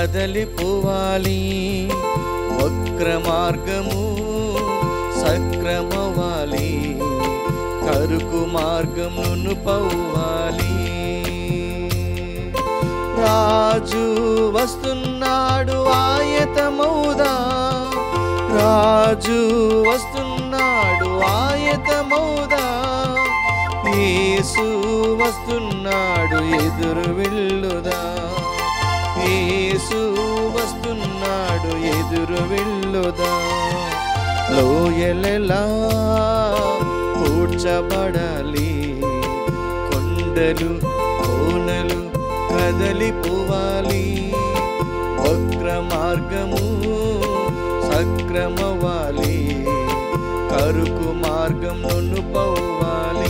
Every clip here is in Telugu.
కదలిపోవాలి వక్ర మార్గము సక్రమవాలి కరుకు మార్గమును పవ్వాలి రాజు వస్తున్నాడు ఆయతమౌదా రాజు వస్తున్నాడు ఆయతమౌదా యేసు వస్తున్నాడు ఎదురు వెళ్ళుదా యేసు వస్తున్నాడు ఎదురు వెళ్ళుదా లోయలెలా కూర్చబడాలి కొండలు కోనలు కదలిపోవాలి వక్ర మార్గము సక్రమవాలి కరుకు మార్గమును పోవాలి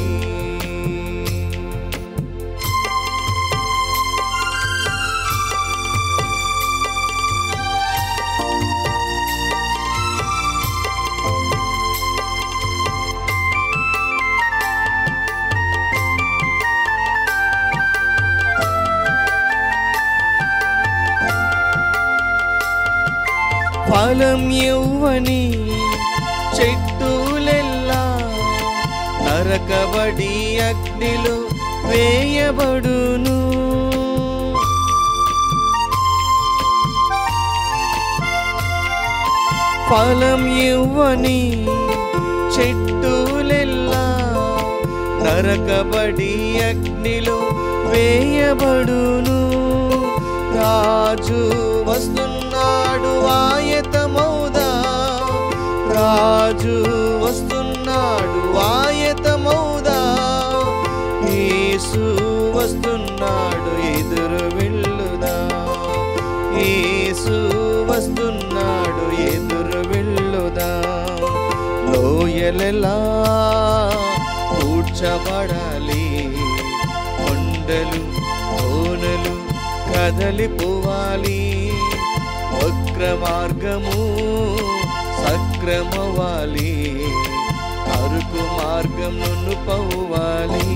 ఫలం ఇవ్వని చెట్టులెల్లా నరకబడి అగ్నిలో వేయబడును ఫలం ఇవ్వని చెట్టులెల్లా నరకబడి అగ్నిలో వేయబడును రాజు వస్తున్నాడు ఆయతమౌదా రాజు వస్తున్నాడు ఆయతమౌదా యేసు వస్తున్నాడు ఎదురు వెళ్ళుదా యేసు వస్తున్నాడు ఎదురు వెళ్ళుదా లోయలెలా కూర్చబడాలి కొండలు కోనలు కదలిపోవాలి వక్ర మార్గము సక్రమవాలి అరుకు మార్గమును పవ్వాలి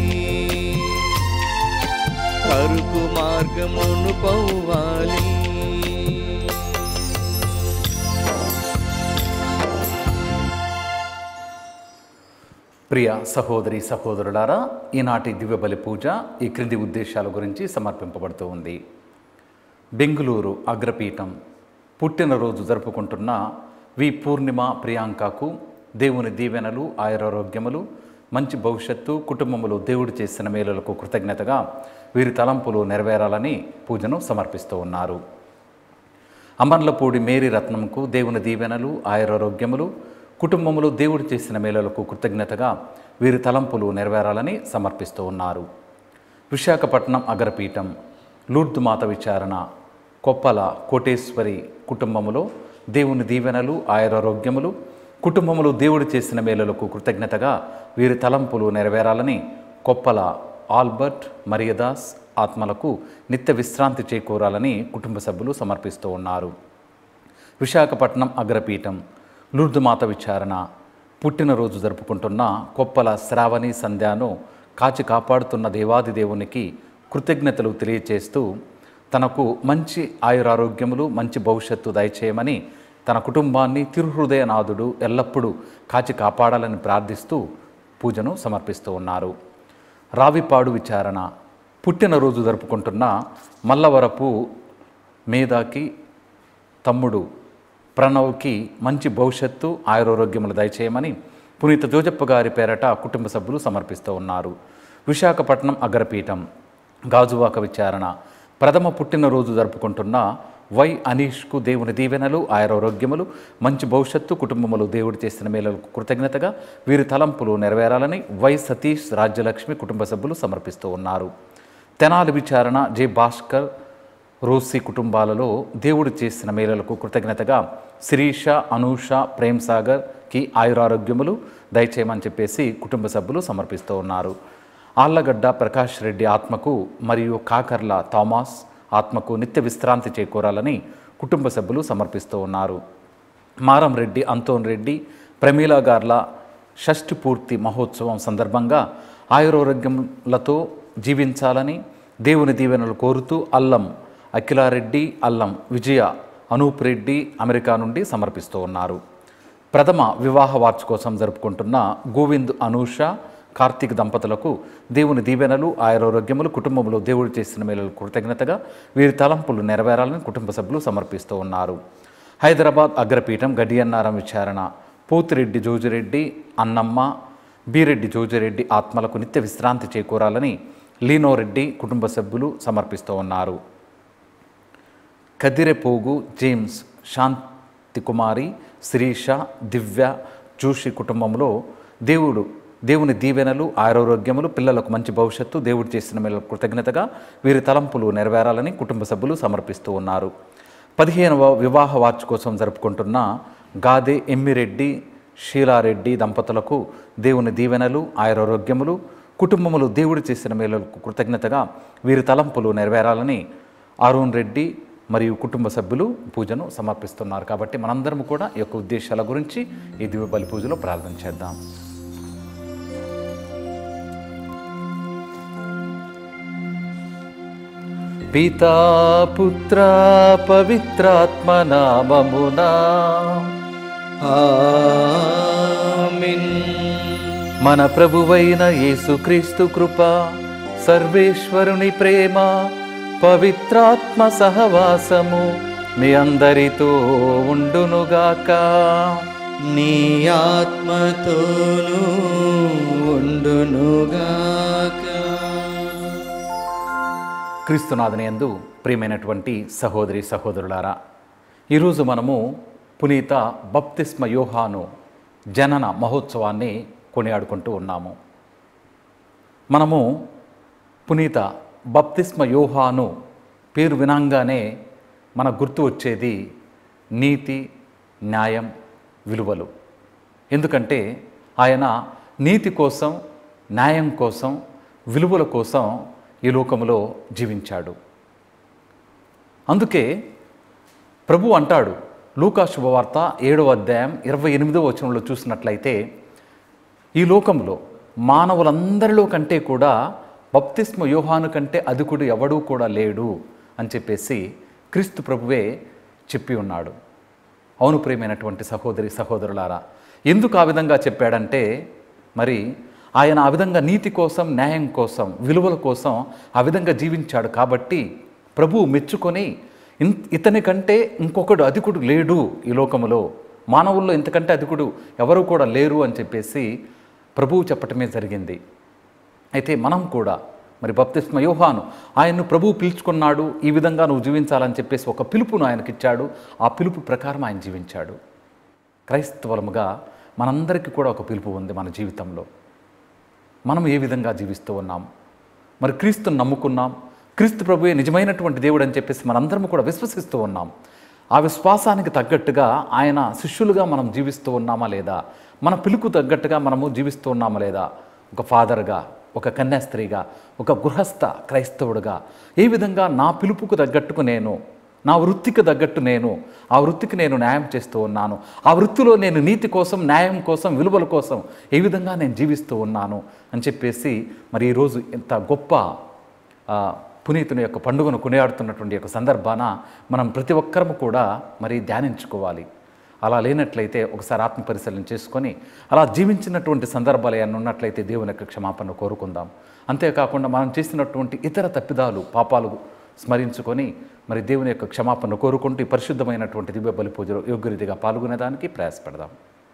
కరుకు మార్గమును పవ్వాలి ప్రియ సహోదరి సహోదరులారా ఈనాటి దివ్యబలి పూజ ఈ క్రింది ఉద్దేశాల గురించి సమర్పింపబడుతూ ఉంది బెంగుళూరు అగ్రపీఠం పుట్టినరోజు జరుపుకుంటున్న వి పూర్ణిమ ప్రియాంకకు దేవుని దీవెనలు ఆయురారోగ్యములు మంచి భవిష్యత్తు కుటుంబములు దేవుడు చేసిన మేలులకు కృతజ్ఞతగా వీరి తలంపులు నెరవేరాలని పూజను సమర్పిస్తూ ఉన్నారు అమర్లపూడి మేరీ రత్నంకు దేవుని దీవెనలు ఆయురారోగ్యములు కుటుంబములు దేవుడు చేసిన మేలులకు కృతజ్ఞతగా వీరి తలంపులు నెరవేరాలని సమర్పిస్తూ ఉన్నారు విశాఖపట్నం అగరపీఠం లూర్దు మాత విచారణ కొప్పల కోటేశ్వరి కుటుంబములో దేవుని దీవెనలు ఆయురారోగ్యములు కుటుంబములు దేవుడు చేసిన మేలులకు కృతజ్ఞతగా వీరి తలంపులు నెరవేరాలని కొప్పల ఆల్బర్ట్ మరియదాస్ ఆత్మలకు నిత్య విశ్రాంతి చేకూరాలని కుటుంబ సభ్యులు సమర్పిస్తూ ఉన్నారు విశాఖపట్నం అగ్రపీఠం లూర్దుమాత విచారణ పుట్టినరోజు జరుపుకుంటున్న కొప్పల శ్రావణి సంధ్యాను కాచి కాపాడుతున్న దేవాది దేవునికి కృతజ్ఞతలు తెలియచేస్తూ తనకు మంచి ఆయురారోగ్యములు మంచి భవిష్యత్తు దయచేయమని తన కుటుంబాన్ని తిరుహృదయనాథుడు ఎల్లప్పుడూ కాచి కాపాడాలని ప్రార్థిస్తూ పూజను సమర్పిస్తూ ఉన్నారు రావిపాడు విచారణ పుట్టినరోజు జరుపుకుంటున్న మల్లవరపు మేధాకి తమ్ముడు ప్రణవ్కి మంచి భవిష్యత్తు ఆయురారోగ్యములు దయచేయమని పునీత జోజప్ప గారి పేరట కుటుంబ సభ్యులు సమర్పిస్తూ ఉన్నారు విశాఖపట్నం అగ్రపీఠం గాజువాక విచారణ ప్రథమ పుట్టినరోజు జరుపుకుంటున్న వై అనీష్కు దేవుని దీవెనలు ఆయురారోగ్యములు మంచి భవిష్యత్తు కుటుంబములు దేవుడు చేసిన మేలులకు కృతజ్ఞతగా వీరి తలంపులు నెరవేరాలని వై సతీష్ రాజ్యలక్ష్మి కుటుంబ సభ్యులు సమర్పిస్తూ ఉన్నారు తెనాలి విచారణ జె భాస్కర్ రోసి కుటుంబాలలో దేవుడు చేసిన మేలులకు కృతజ్ఞతగా శిరీష అనూష ప్రేమ్ సాగర్కి ఆయురారోగ్యములు దయచేయమని చెప్పేసి కుటుంబ సభ్యులు సమర్పిస్తూ ఉన్నారు ఆళ్లగడ్డ ప్రకాష్ రెడ్డి ఆత్మకు మరియు కాకర్ల థామస్ ఆత్మకు నిత్య విశ్రాంతి చేకూరాలని కుటుంబ సభ్యులు సమర్పిస్తూ ఉన్నారు మారం రెడ్డి అంతోన్ రెడ్డి ప్రమీల గార్ల షష్ఠి పూర్తి మహోత్సవం సందర్భంగా ఆయురారోగ్యములతో జీవించాలని దేవుని దీవెనలు కోరుతూ అల్లం అఖిలారెడ్డి అల్లం విజయ అనూప్ రెడ్డి అమెరికా నుండి సమర్పిస్తూ ఉన్నారు ప్రథమ వివాహ వార్షికోత్సవం జరుపుకుంటున్న గోవింద్ అనూష కార్తీక్ దంపతులకు దేవుని దీవెనలు ఆయురారోగ్యములు కుటుంబంలో దేవుడు చేసిన మేలు కృతజ్ఞతగా వీరి తలంపులు నెరవేరాలని కుటుంబ సభ్యులు సమర్పిస్తూ ఉన్నారు హైదరాబాద్ అగ్రపీఠం గడియన్నారం విచారణ పోతిరెడ్డి జోజిరెడ్డి అన్నమ్మ బీరెడ్డి జోజిరెడ్డి ఆత్మలకు నిత్య విశ్రాంతి చేకూరాలని లీనోరెడ్డి కుటుంబ సభ్యులు సమర్పిస్తూ ఉన్నారు కదిరెపోగు జేమ్స్ శాంతికుమారి శిరీష దివ్య జోషి కుటుంబంలో దేవుడు దేవుని దీవెనలు ఆరోగ్యములు పిల్లలకు మంచి భవిష్యత్తు దేవుడు చేసిన మేలు కృతజ్ఞతగా వీరి తలంపులు నెరవేరాలని కుటుంబ సభ్యులు సమర్పిస్తూ ఉన్నారు పదిహేనవ వివాహ వార్షికోత్సవం జరుపుకుంటున్న గాదే ఎమ్మిరెడ్డి షీలారెడ్డి దంపతులకు దేవుని దీవెనలు ఆయురారోగ్యములు కుటుంబములు దేవుడు చేసిన మేలుకు కృతజ్ఞతగా వీరి తలంపులు నెరవేరాలని అరుణ్ రెడ్డి మరియు కుటుంబ సభ్యులు పూజను సమర్పిస్తున్నారు కాబట్టి మనందరం కూడా ఈ యొక్క ఉద్దేశాల గురించి ఈ దివ్య బలి పూజలో ప్రార్థన చేద్దాం పితా పుత్ర పవిత్రాత్మ నామమునా ఆమేన్ మన ప్రభువైన యేసుక్రీస్తు కృప సర్వేశ్వరుని ప్రేమ పవిత్రాత్మ సహవాసము మీ అందరితో ఉండునుగాక నీ ఆత్మతోనూ ఉండునుగాక క్రీస్తునాథని యందు ప్రియమైనటువంటి సహోదరి సహోదరులారా ఈరోజు మనము పునీత బప్తిస్మ యోహాను జనన మహోత్సవాన్ని కొనియాడుకుంటూ ఉన్నాము మనము పునీత బప్తిస్మ యోహాను పేరు వినంగానే మన గుర్తు వచ్చేది నీతి న్యాయం విలువలు ఎందుకంటే ఆయన నీతి కోసం న్యాయం కోసం విలువల కోసం ఈ లోకంలో జీవించాడు అందుకే ప్రభు అంటాడు లూకా శుభవార్త ఏడవ అధ్యాయం ఇరవై ఎనిమిదవ వచనంలో చూసినట్లయితే ఈ లోకంలో మానవులందరిలో కంటే కూడా బప్తిస్మ యోహాను కంటే అధికుడు ఎవడూ కూడా లేడు అని చెప్పేసి క్రీస్తు ప్రభువే చెప్పి ఉన్నాడు అవును ప్రియమైనటువంటి సహోదరి సహోదరులారా ఎందుకు ఆ విధంగా చెప్పాడంటే మరి ఆయన ఆ విధంగా నీతి కోసం న్యాయం కోసం విలువల కోసం ఆ విధంగా జీవించాడు కాబట్టి ప్రభువు మెచ్చుకొని ఇన్ ఇతని కంటే ఇంకొకడు అధికుడు లేడు ఈ లోకములో మానవుల్లో ఇంతకంటే అధికుడు ఎవరు కూడా లేరు అని చెప్పేసి ప్రభువు చెప్పటమే జరిగింది అయితే మనం కూడా మరి బప్తిస్మ యోహాను ఆయన్ను ప్రభువు పిలుచుకున్నాడు ఈ విధంగా నువ్వు జీవించాలని చెప్పేసి ఒక పిలుపును ఆయనకి ఇచ్చాడు ఆ పిలుపు ప్రకారం ఆయన జీవించాడు క్రైస్తవలముగా మనందరికీ కూడా ఒక పిలుపు ఉంది మన జీవితంలో మనం ఏ విధంగా జీవిస్తూ ఉన్నాం మరి క్రీస్తుని నమ్ముకున్నాం క్రీస్తు ప్రభువే నిజమైనటువంటి దేవుడు అని చెప్పేసి మనందరం కూడా విశ్వసిస్తూ ఉన్నాం ఆ విశ్వాసానికి తగ్గట్టుగా ఆయన శిష్యులుగా మనం జీవిస్తూ ఉన్నామా లేదా మన పిలుపు తగ్గట్టుగా మనము జీవిస్తూ ఉన్నామా లేదా ఒక ఫాదర్గా ఒక కన్యాస్త్రీగా ఒక గృహస్థ క్రైస్తవుడుగా ఏ విధంగా నా పిలుపుకు తగ్గట్టుకు నేను నా వృత్తికి తగ్గట్టు నేను ఆ వృత్తికి నేను న్యాయం చేస్తూ ఉన్నాను ఆ వృత్తిలో నేను నీతి కోసం న్యాయం కోసం విలువల కోసం ఏ విధంగా నేను జీవిస్తూ ఉన్నాను అని చెప్పేసి మరి ఈరోజు ఇంత గొప్ప ఆ, పునీతుని యొక్క పండుగను కొనియాడుతున్నటువంటి యొక్క సందర్భాన మనం ప్రతి ఒక్కరము కూడా మరి ధ్యానించుకోవాలి అలా లేనట్లయితే ఒకసారి ఆత్మ పరిశీలన చేసుకొని అలా జీవించినటువంటి సందర్భాలు ఏమైనా ఉన్నట్లయితే దేవుని యొక్క క్షమాపణ కోరుకుందాం అంతేకాకుండా మనం చేసినటువంటి ఇతర తప్పిదాలు పాపాలు స్మరించుకొని మరి దేవుని యొక్క క్షమాపణ కోరుకుంటూ ఈ పరిశుద్ధమైనటువంటి దివ్య బలి పూజలో యోగ్యరీతిగా పాల్గొనేదానికి ప్రయాసపడదాం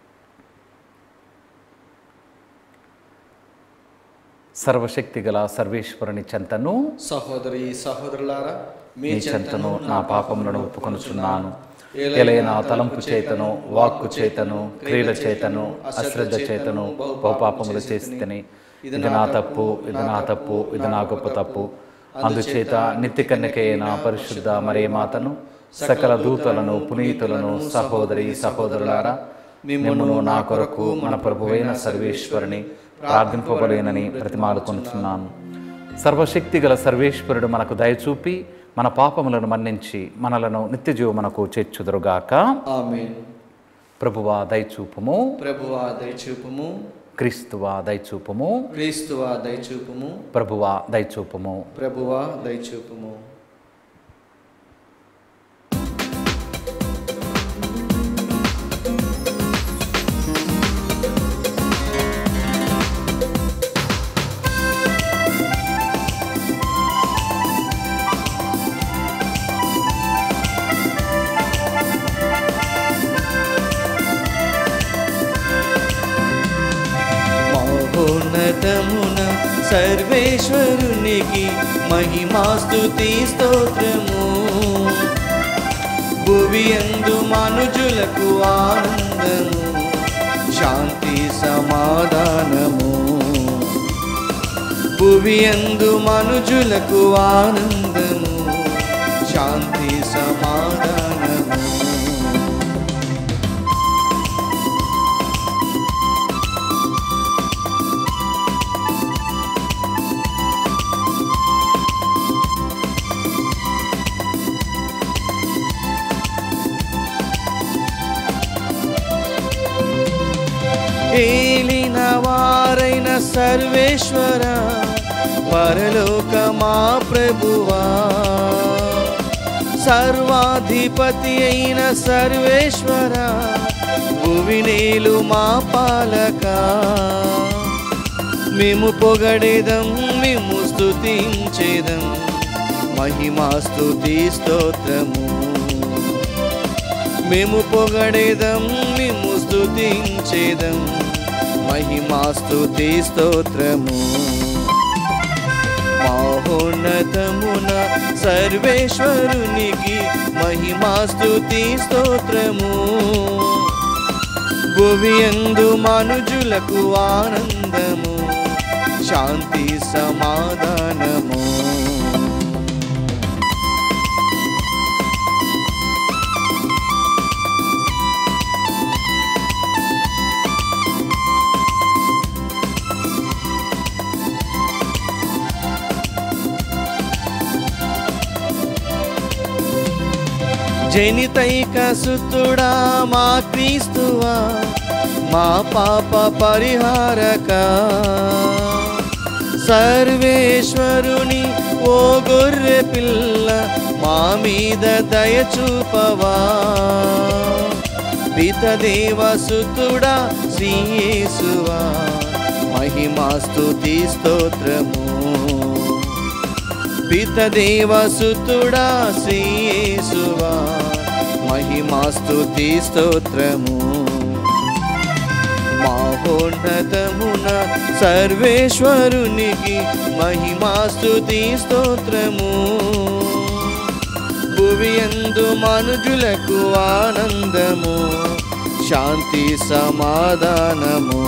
సర్వశక్తి గల సర్వేశ్వరుని చెంతను సహోదరి సహోదరులారా మీ చెంతను నా పాపములను ఒప్పుకొనుచున్నాను ఎలైన తలంపు చేతను వాక్కు చేతను క్రియల చేతను అశ్రద్ధ చేతను బహుపాపములు చేస్తని ఇది నా తప్పు ఇది నా తప్పు ఇది నా గొప్ప తప్పు అందుచేత నిత్య కన్యకైన పరిశుద్ధ మరే మాతను సకల దూతలను పునీతులను సహోదరి సహోదరులారా మిమ్మను నా కొరకు మన ప్రభువైన సర్వేశ్వరుని ప్రార్థింపబలేనని ప్రతిమాలుకొనుచున్నాను సర్వశక్తి గల సర్వేశ్వరుడు మనకు దయచూపి మన పాపములను మన్నించి మనలను నిత్యజీవమునకు చేర్చుదురుగాక ఆమేన్ ప్రభువా దయచూపుము ప్రభువా దయచూపుము క్రీస్తువా దయచూపుము క్రీస్తువా దయచూపుము ప్రభువా దయచూపుము ప్రభువా దయచూపుము సర్వేశ్వరునికి మహిమాస్తుతి స్తోత్రము భువి ఎందు మనుజులకు ఆనందము శాంతి సమాధానము భువి ఎందు మనుజులకు ఆనందము శాంతి సమాధానము ఏలిన వారైన సర్వేశ్వర పరలోక మా ప్రభువా సర్వాధిపతి అయిన సర్వేశ్వర భువినేలు మా పాలక మేము పొగడేదం మేము స్తుతించేదం మహిమా స్తుతి స్తోత్రము మేము పొగడేదం మేము స్తుతించేదం మహిమా స్తుతి స్తోత్రము మహోన్నతమున సర్వేశ్వరునికి మహిమా స్తుతి స్తోత్రము భువియందు మనుజులకు ఆనందము శాంతి సమాధానము జనితైక సుతుడా మా క్రీస్తువా మా పాప పరిహారక సర్వేశ్వరుని ఓ గొర్రె పిల్ల మా మీద దయచూపవా పితదేవ సుతుడా శ్రీయేసువా మహిమా స్తుతి స్తోత్రము పితదేవ సుతుడా శ్రీయేసువా మహిమా స్తుతి స్తోత్రము మహోన్నతమున సర్వేశ్వరునికి మహిమా స్తుతి స్తోత్రము భువియందు మనుజులకు ఆనందము శాంతి సమాధానము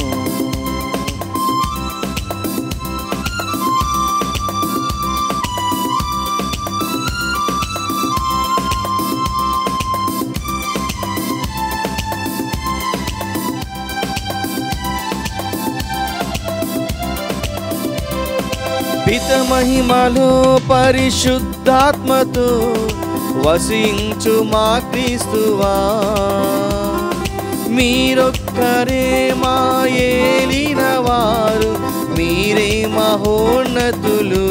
పిత మహిమలో పరిశుద్ధాత్మతో వసించు మా క్రీస్తువా మీరొక్కరే మా ఏలిన వారు మీరే మహోన్నతులు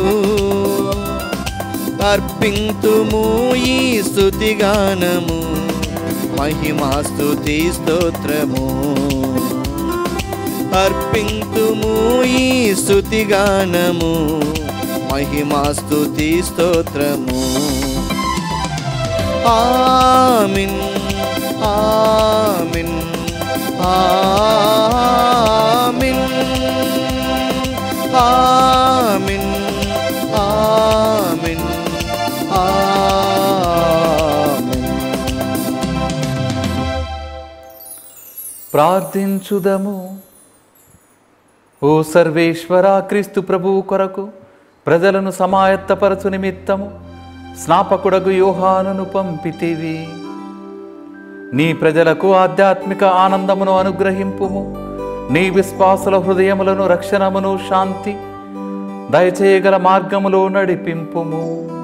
అర్పింతుము ఈ స్తుతిగానము మహిమా స్తుతి స్తోత్రము అర్పింతుము ఈ స్తుతిగానము మహిమా స్తుతి స్తోత్రము ఆమిన్ ఆమిన్ ఆమిన్ ఆమిన్ ఆమిన్ ఆమిన్ ప్రార్థించుదము ఓ సర్వేశ్వర క్రీస్తు ప్రభువు కొరకు ప్రజలను సమాయత్తపరచు నిమిత్తము స్నాపకుడగు యోహానును పంపితివి నీ ప్రజలకు ఆధ్యాత్మిక ఆనందమును అనుగ్రహింపుము నీ విశ్వాసుల హృదయములను రక్షణమును శాంతి దయచేయగల మార్గములో నడిపింపుము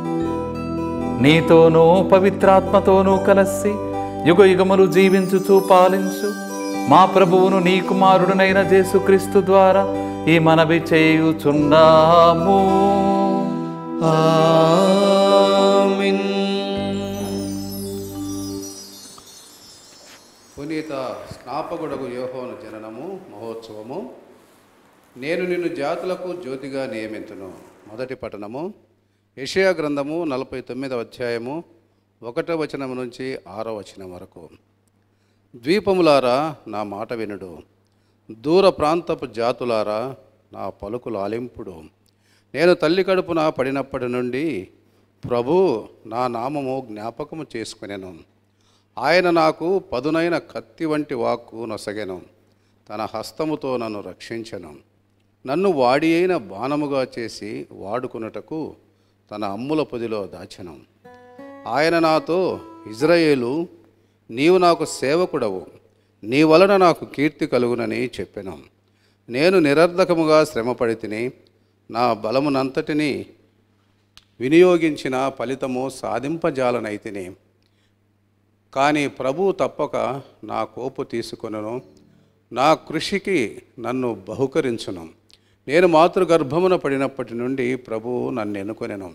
నీతోనూ పవిత్రాత్మతోనూ కలసి యుగ యుగములు జీవించుచు పాలించు మా ప్రభువును నీ కుమారుడునైన యేసుక్రీస్తు ద్వారా ఈ మనవి చేయుచున్నాము ఆమిన్ పునీత స్నాపకుడకు యోహోను జననము మహోత్సవము నేను నిన్ను జాతులకు జ్యోతిగా నియమించును మొదటి పట్టణము యెషయా గ్రంథము నలభై తొమ్మిదవ అధ్యాయము ఒకటో వచనం నుంచి ఆరో వచనం వరకు ద్వీపములారా నా మాట వినుడు దూర ప్రాంతపు జాతులారా నా పలుకులు ఆలింపుడు నేను తల్లి కడుపున పడినప్పటి నుండి ప్రభు నా నామము జ్ఞాపకము చేసుకునేను ఆయన నాకు పదునైన కత్తి వంటి వాక్కు నొసగెను తన హస్తముతో నన్ను రక్షించెను నన్ను వాడి అయిన బాణముగా చేసి వాడుకున్నటకు తన అమ్ముల పొదిలో దాచెను ఆయన నాతో ఇజ్రాయేలు నీవు నాకు సేవకుడవు నీ వలన నాకు కీర్తి కలుగునని చెప్పెను నేను నిరర్ధకముగా శ్రమపడి తిని నా బలమునంతటిని వినియోగించిన ఫలితము సాధింపజాలనైతిని కానీ ప్రభువు తప్పక నా కోపు తీసుకొనను నా కృషికి నన్ను బహుకరించును నేను మాతృగర్భమున పడినప్పటి నుండి ప్రభువు నన్ను ఎన్నుకొనెను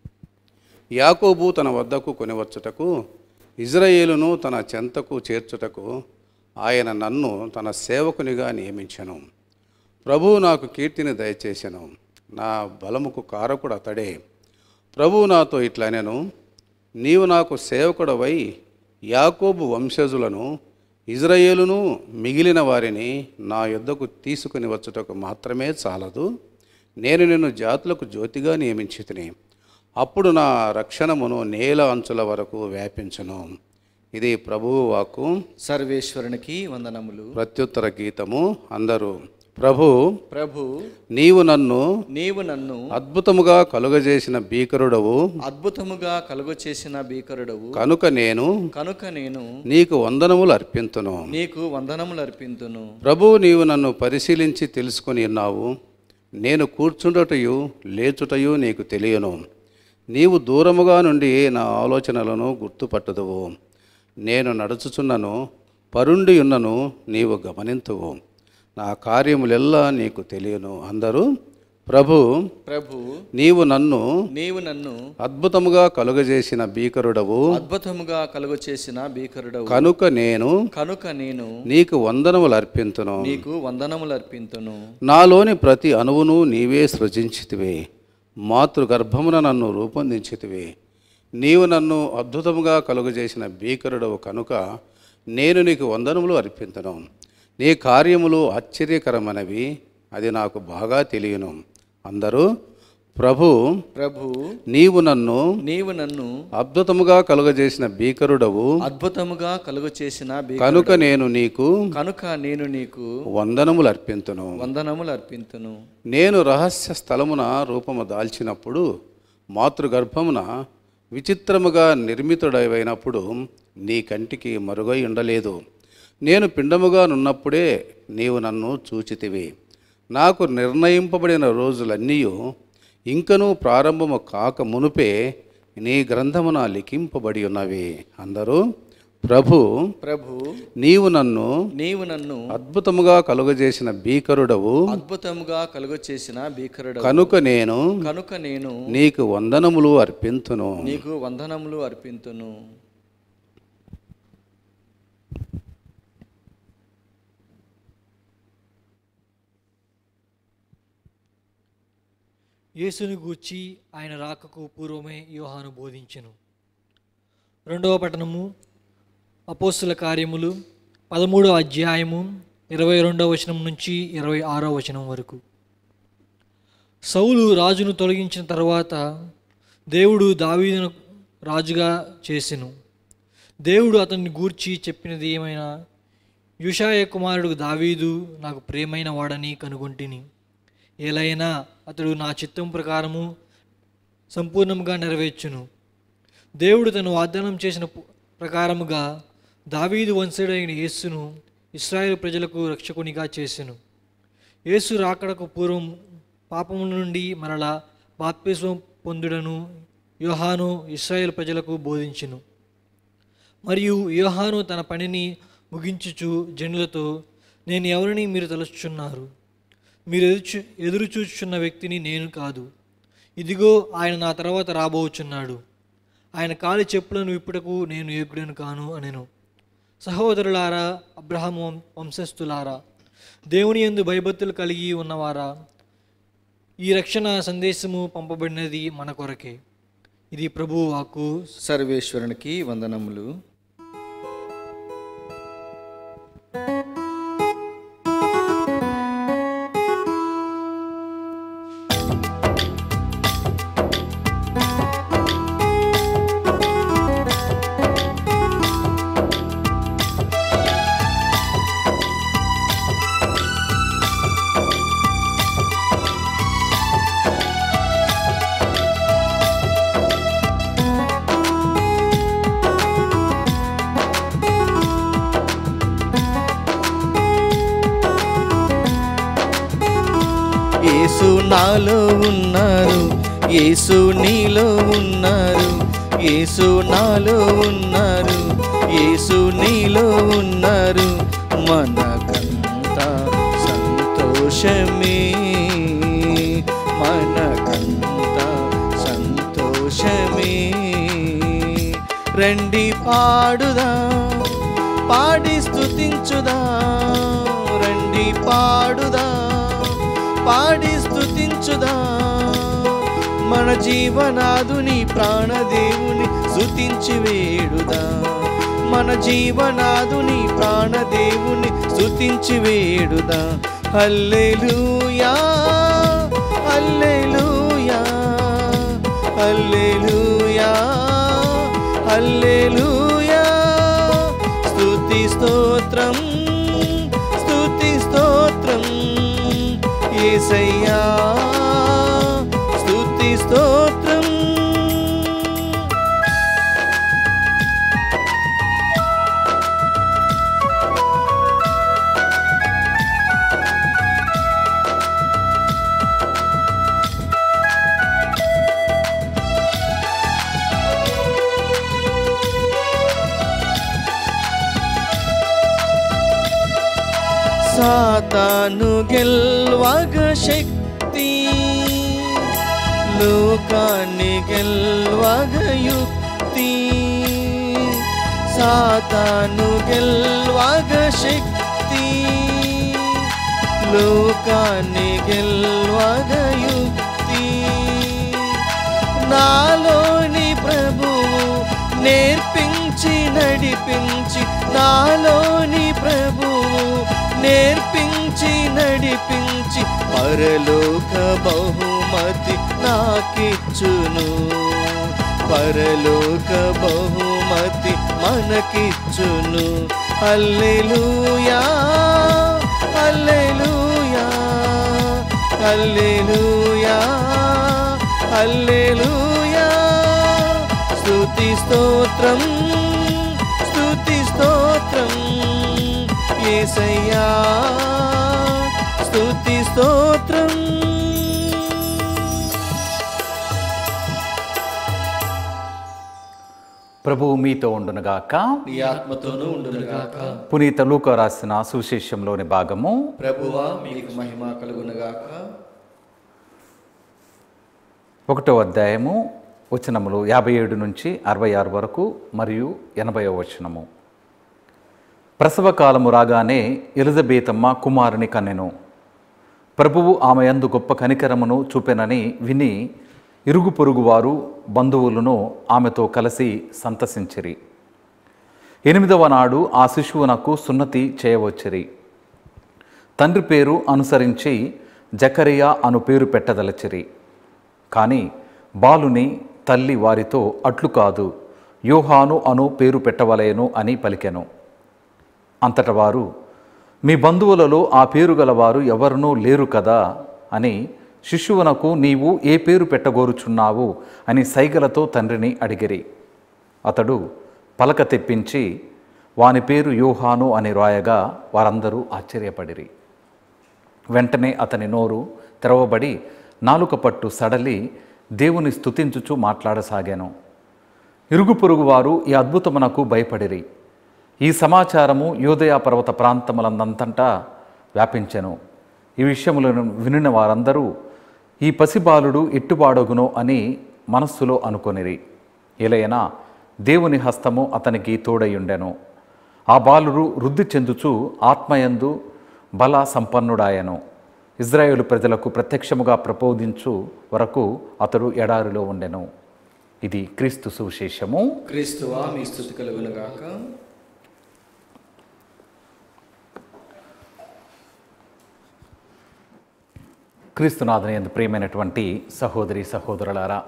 యాకోబు తన వద్దకు కొనివచ్చుటకు ఇజ్రాయేలును తన చెంతకు చేర్చుటకు ఆయన నన్ను తన సేవకునిగా నియమించెను ప్రభువు నాకు కీర్తిని దయచేసెను నా బలముకు కారకుడు అతడే ప్రభువు నాతో ఇట్లా నేను నీవు నాకు సేవకుడవై యాకోబు వంశజులను ఇజ్రాయేలును మిగిలిన వారిని నా యుద్ధకు తీసుకుని వచ్చుటకు మాత్రమే చాలదు నేను నిన్ను జాతులకు జ్యోతిగా నియమించితిని అప్పుడు నా రక్షణమును నేల అంచుల వరకు వ్యాపించును ఇది ప్రభువు వాక్కు సర్వేశ్వరునికి వందనములు ప్రత్యుత్తర గీతము అందరూ ప్రభు ప్రభు నీవు నన్ను నీవు నన్ను అద్భుతముగా కలుగజేసిన భీకరుడవు అద్భుతముగా కలుగు చేసిన భీకరుడవు కనుక నేను కనుక నేను నీకు వందనములు అర్పింతును నీకు వందనములు అర్పింతును ప్రభు నీవు నన్ను పరిశీలించి తెలుసుకొని ఉన్నావు నేను కూర్చుండటయు లేచుటయు నీకు తెలియను నీవు దూరముగా నుండి నా ఆలోచనలను గుర్తుపట్టదువు నేను నడుచుచున్నను పరుండి ఉన్నను నీవు గమనింతువు నా కార్యములెల్లా నీకు తెలియను అందరూ ప్రభు ప్రభు నీవు నన్ను నీవు నన్ను అద్భుతముగా కలుగజేసిన భీకరుడవు అద్భుతముగా కలుగు చేసిన భీకరుడవు కనుక నేను కనుక నేను నీకు వందనములు అర్పింతును నీకు వందనములు అర్పింతును నాలోని ప్రతి అణువును నీవే సృజించితివి మాతృగర్భమున నన్ను రూపొందించితివి నీవు నన్ను అద్భుతముగా కలుగజేసిన భీకరుడవు కనుక నేను నీకు వందనములు అర్పించను నీ కార్యములు ఆశ్చర్యకరమైనవి అది నాకు బాగా తెలియను అందరూ ప్రభు ప్రభు నీవు నన్ను నీవు నన్ను అద్భుతముగా కలుగజేసిన భీకరుడవు అద్భుతముగా కలుగు చేసిన భీ- కనుక నేను నీకు కనుక నేను నీకు వందనములు అర్పింతును వందనములు అర్పింతును నేను రహస్య స్థలమున రూపము దాల్చినప్పుడు మాతృగర్భమున విచిత్రముగా నిర్మితుడైనప్పుడు నీ కంటికి మరుగై ఉండలేదు నేను పిండముగా నున్నప్పుడే నీవు నన్ను చూచితివి నాకు నిర్ణయింపబడిన రోజులన్నీ ఇంకనూ ప్రారంభము కాక మునుపే నీ గ్రంథమున లిఖింపబడి ఉన్నవి అందరూ ప్రభు ప్రభు నీవు నన్ను నీవు నన్ను అద్భుతముగా కలుగజేసిన భీకరుడవు అద్భుతముగా కలుగు చేసిన భీకరుడు కనుక నేను కనుక నేను నీకు వందనములు అర్పింతును నీకు వందనములు అర్పింతును యేసుని గూర్చి ఆయన రాకకు పూర్వమే యోహాను బోధించెను రెండవ పట్టణము అపోస్తుల కార్యములు పదమూడవ అధ్యాయము ఇరవై రెండవ వచనం నుంచి ఇరవై ఆరో వచనం వరకు సౌలు రాజును తొలగించిన తర్వాత దేవుడు దావీదును రాజుగా చేసెను దేవుడు అతన్ని గూర్చి చెప్పినది ఏమైనా యుషాయ కుమారుడు దావీదు నాకు ప్రేమైన వాడని కనుగొంటిని ఏలైనా అతడు నా చిత్తం ప్రకారము సంపూర్ణంగా నెరవేర్చును దేవుడు తను వాగ్దానం చేసిన పు- ప్రకారముగా దావీదు వంశుడైన యేస్సును ఇస్రాయేల్ ప్రజలకు రక్షకునిగా చేసెను యేసు రాకడకు పూర్వం పాపము నుండి మరలా బాప్తిస్వం పొందుడను యోహాను ఇస్రాయేల్ ప్రజలకు బోధించెను మరియు యోహాను తన పనిని ముగించుచు జనులతో నేను ఎవరిని మీరు తలుచుచున్నారు మీరు ఎదురు ఎదురు చూచుచున్న వ్యక్తిని నేను కాదు ఇదిగో ఆయన నా తర్వాత రాబోచున్నాడు ఆయన కాలి చెప్పులను విప్పుటకు నేను యోగ్యుడను కాను అనెను సహోదరులారా అబ్రహాం వం- వంశస్థులారా దేవుని యందు భయభక్తులు కలిగి ఉన్నవారా ఈ రక్షణ సందేశము పంపబడినది మన కొరకే ఇది ప్రభు వాక్కు సర్వేశ్వరునికి వందనములు నాలో ఉన్నారు యేసు నీలో ఉన్నారు యేసు నాలో ఉన్నారు యేసు నీలో ఉన్నారు మనకంతా సంతోషమే మనకంతా సంతోషమే రండి పాడుదా పాడి స్తుతించుదా రండి పాడుదా పాడి స్తుతించుదా మన జీవనాదుని ప్రాణదేవుని స్తుతించి వేడుదా మన జీవనాదుని ప్రాణదేవుని స్తుతించి వేడుదా హల్లెలూయా హల్లెలూయా హల్లెలూయా హల్లెలూయా స్తుతి స్తోత్రం స్తుతి స్తోత్రం యేసయ్యా స్తుతి స్తోత్రం సాతాను గెల్వగ శక్తి లోకాన్ని గెల్వగ యుక్తి సాతాను గెల్వగ శక్తి లోకాన్ని గెల్వగ యుక్తి నాలోని ప్రభువు నేర్పించి నడిపించి నాలోని ప్రభువు నేర్పించి నడిపించి పరలోక బహుమతి నాకిచ్చును పరలోక బహుమతి మనకిచ్చును హల్లెలూయా హల్లెలూయా హల్లెలూయా హల్లెలూయా స్తుతి స్తోత్రం స్తుతి స్తోత్రం యేసయ్యా స్తుతి స్తోత్రం ప్రభువు మీతో ఉండునుగాక నీ ఆత్మతోనూ ఉండునుగాక పునీత లూక రాసిన సువిశేషంలోని భాగము ప్రభువా మీకు మహిమ కలుగునుగాక ఒకటో అధ్యాయము వచనములు యాభై ఏడు నుంచి అరవై ఆరు వరకు మరియు ఎనభైవ వచనము ప్రసవ కాలము రాగానే ఎలిజబేతమ్మ కుమారుని కన్నెను ప్రభువు ఆమె యందు గొప్ప కనికరమును చూపెనని విని ఇరుగు పొరుగు వారు బంధువులను ఆమెతో కలిసి సంతసించిరి ఎనిమిదవ నాడు ఆ శిశువునకు సున్నతి చేయవచ్చిరి తండ్రి పేరు అనుసరించి జకరియా అను పేరు పెట్టదలచిరి కానీ బాలుని తల్లి వారితో అట్లు కాదు యోహాను అను పేరు పెట్టవలేను అని పలికెను అంతట వారు మీ బంధువులలో ఆ పేరు గలవారు ఎవరునూ లేరు కదా అని శిశువునకు నీవు ఏ పేరు పెట్టగోరుచున్నావు అని సైగలతో తండ్రిని అడిగిరి అతడు పలక తెప్పించి వాని పేరు యోహాను అని రాయగా వారందరూ ఆశ్చర్యపడిరి వెంటనే అతని నోరు తెరవబడి నాలుక పట్టు సడలి దేవుని స్తుతించుచు మాట్లాడసాగాను ఇరుగు పొరుగు వారు ఈ అద్భుతమునకు భయపడిరి ఈ సమాచారము యోదయ పర్వత ప్రాంతములందంతటా వ్యాపించెను ఈ విషయములను వినిన వారందరూ ఈ పసిబాలుడు ఎట్టుబాడగునో అని మనస్సులో అనుకొనిరి ఎలయనా దేవుని హస్తము అతనికి తోడయుండెను ఆ బాలుడు వృద్ధి చెందుచు ఆత్మయందు బల సంపన్నుడాయను ఇజ్రాయేలు ప్రజలకు ప్రత్యక్షముగా ప్రబోధించు వరకు అతడు ఎడారిలో ఉండెను ఇది క్రీస్తు సువిశేషము క్రీస్తువా మీ స్థుతి కలుగునుగాక క్రీస్తునాథుని ఎందు ప్రియమైనటువంటి సహోదరి సహోదరులారా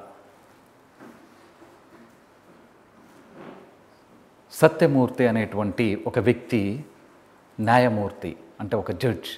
సత్యమూర్తి అనేటువంటి ఒక వ్యక్తి న్యాయమూర్తి అంటే ఒక జడ్జ్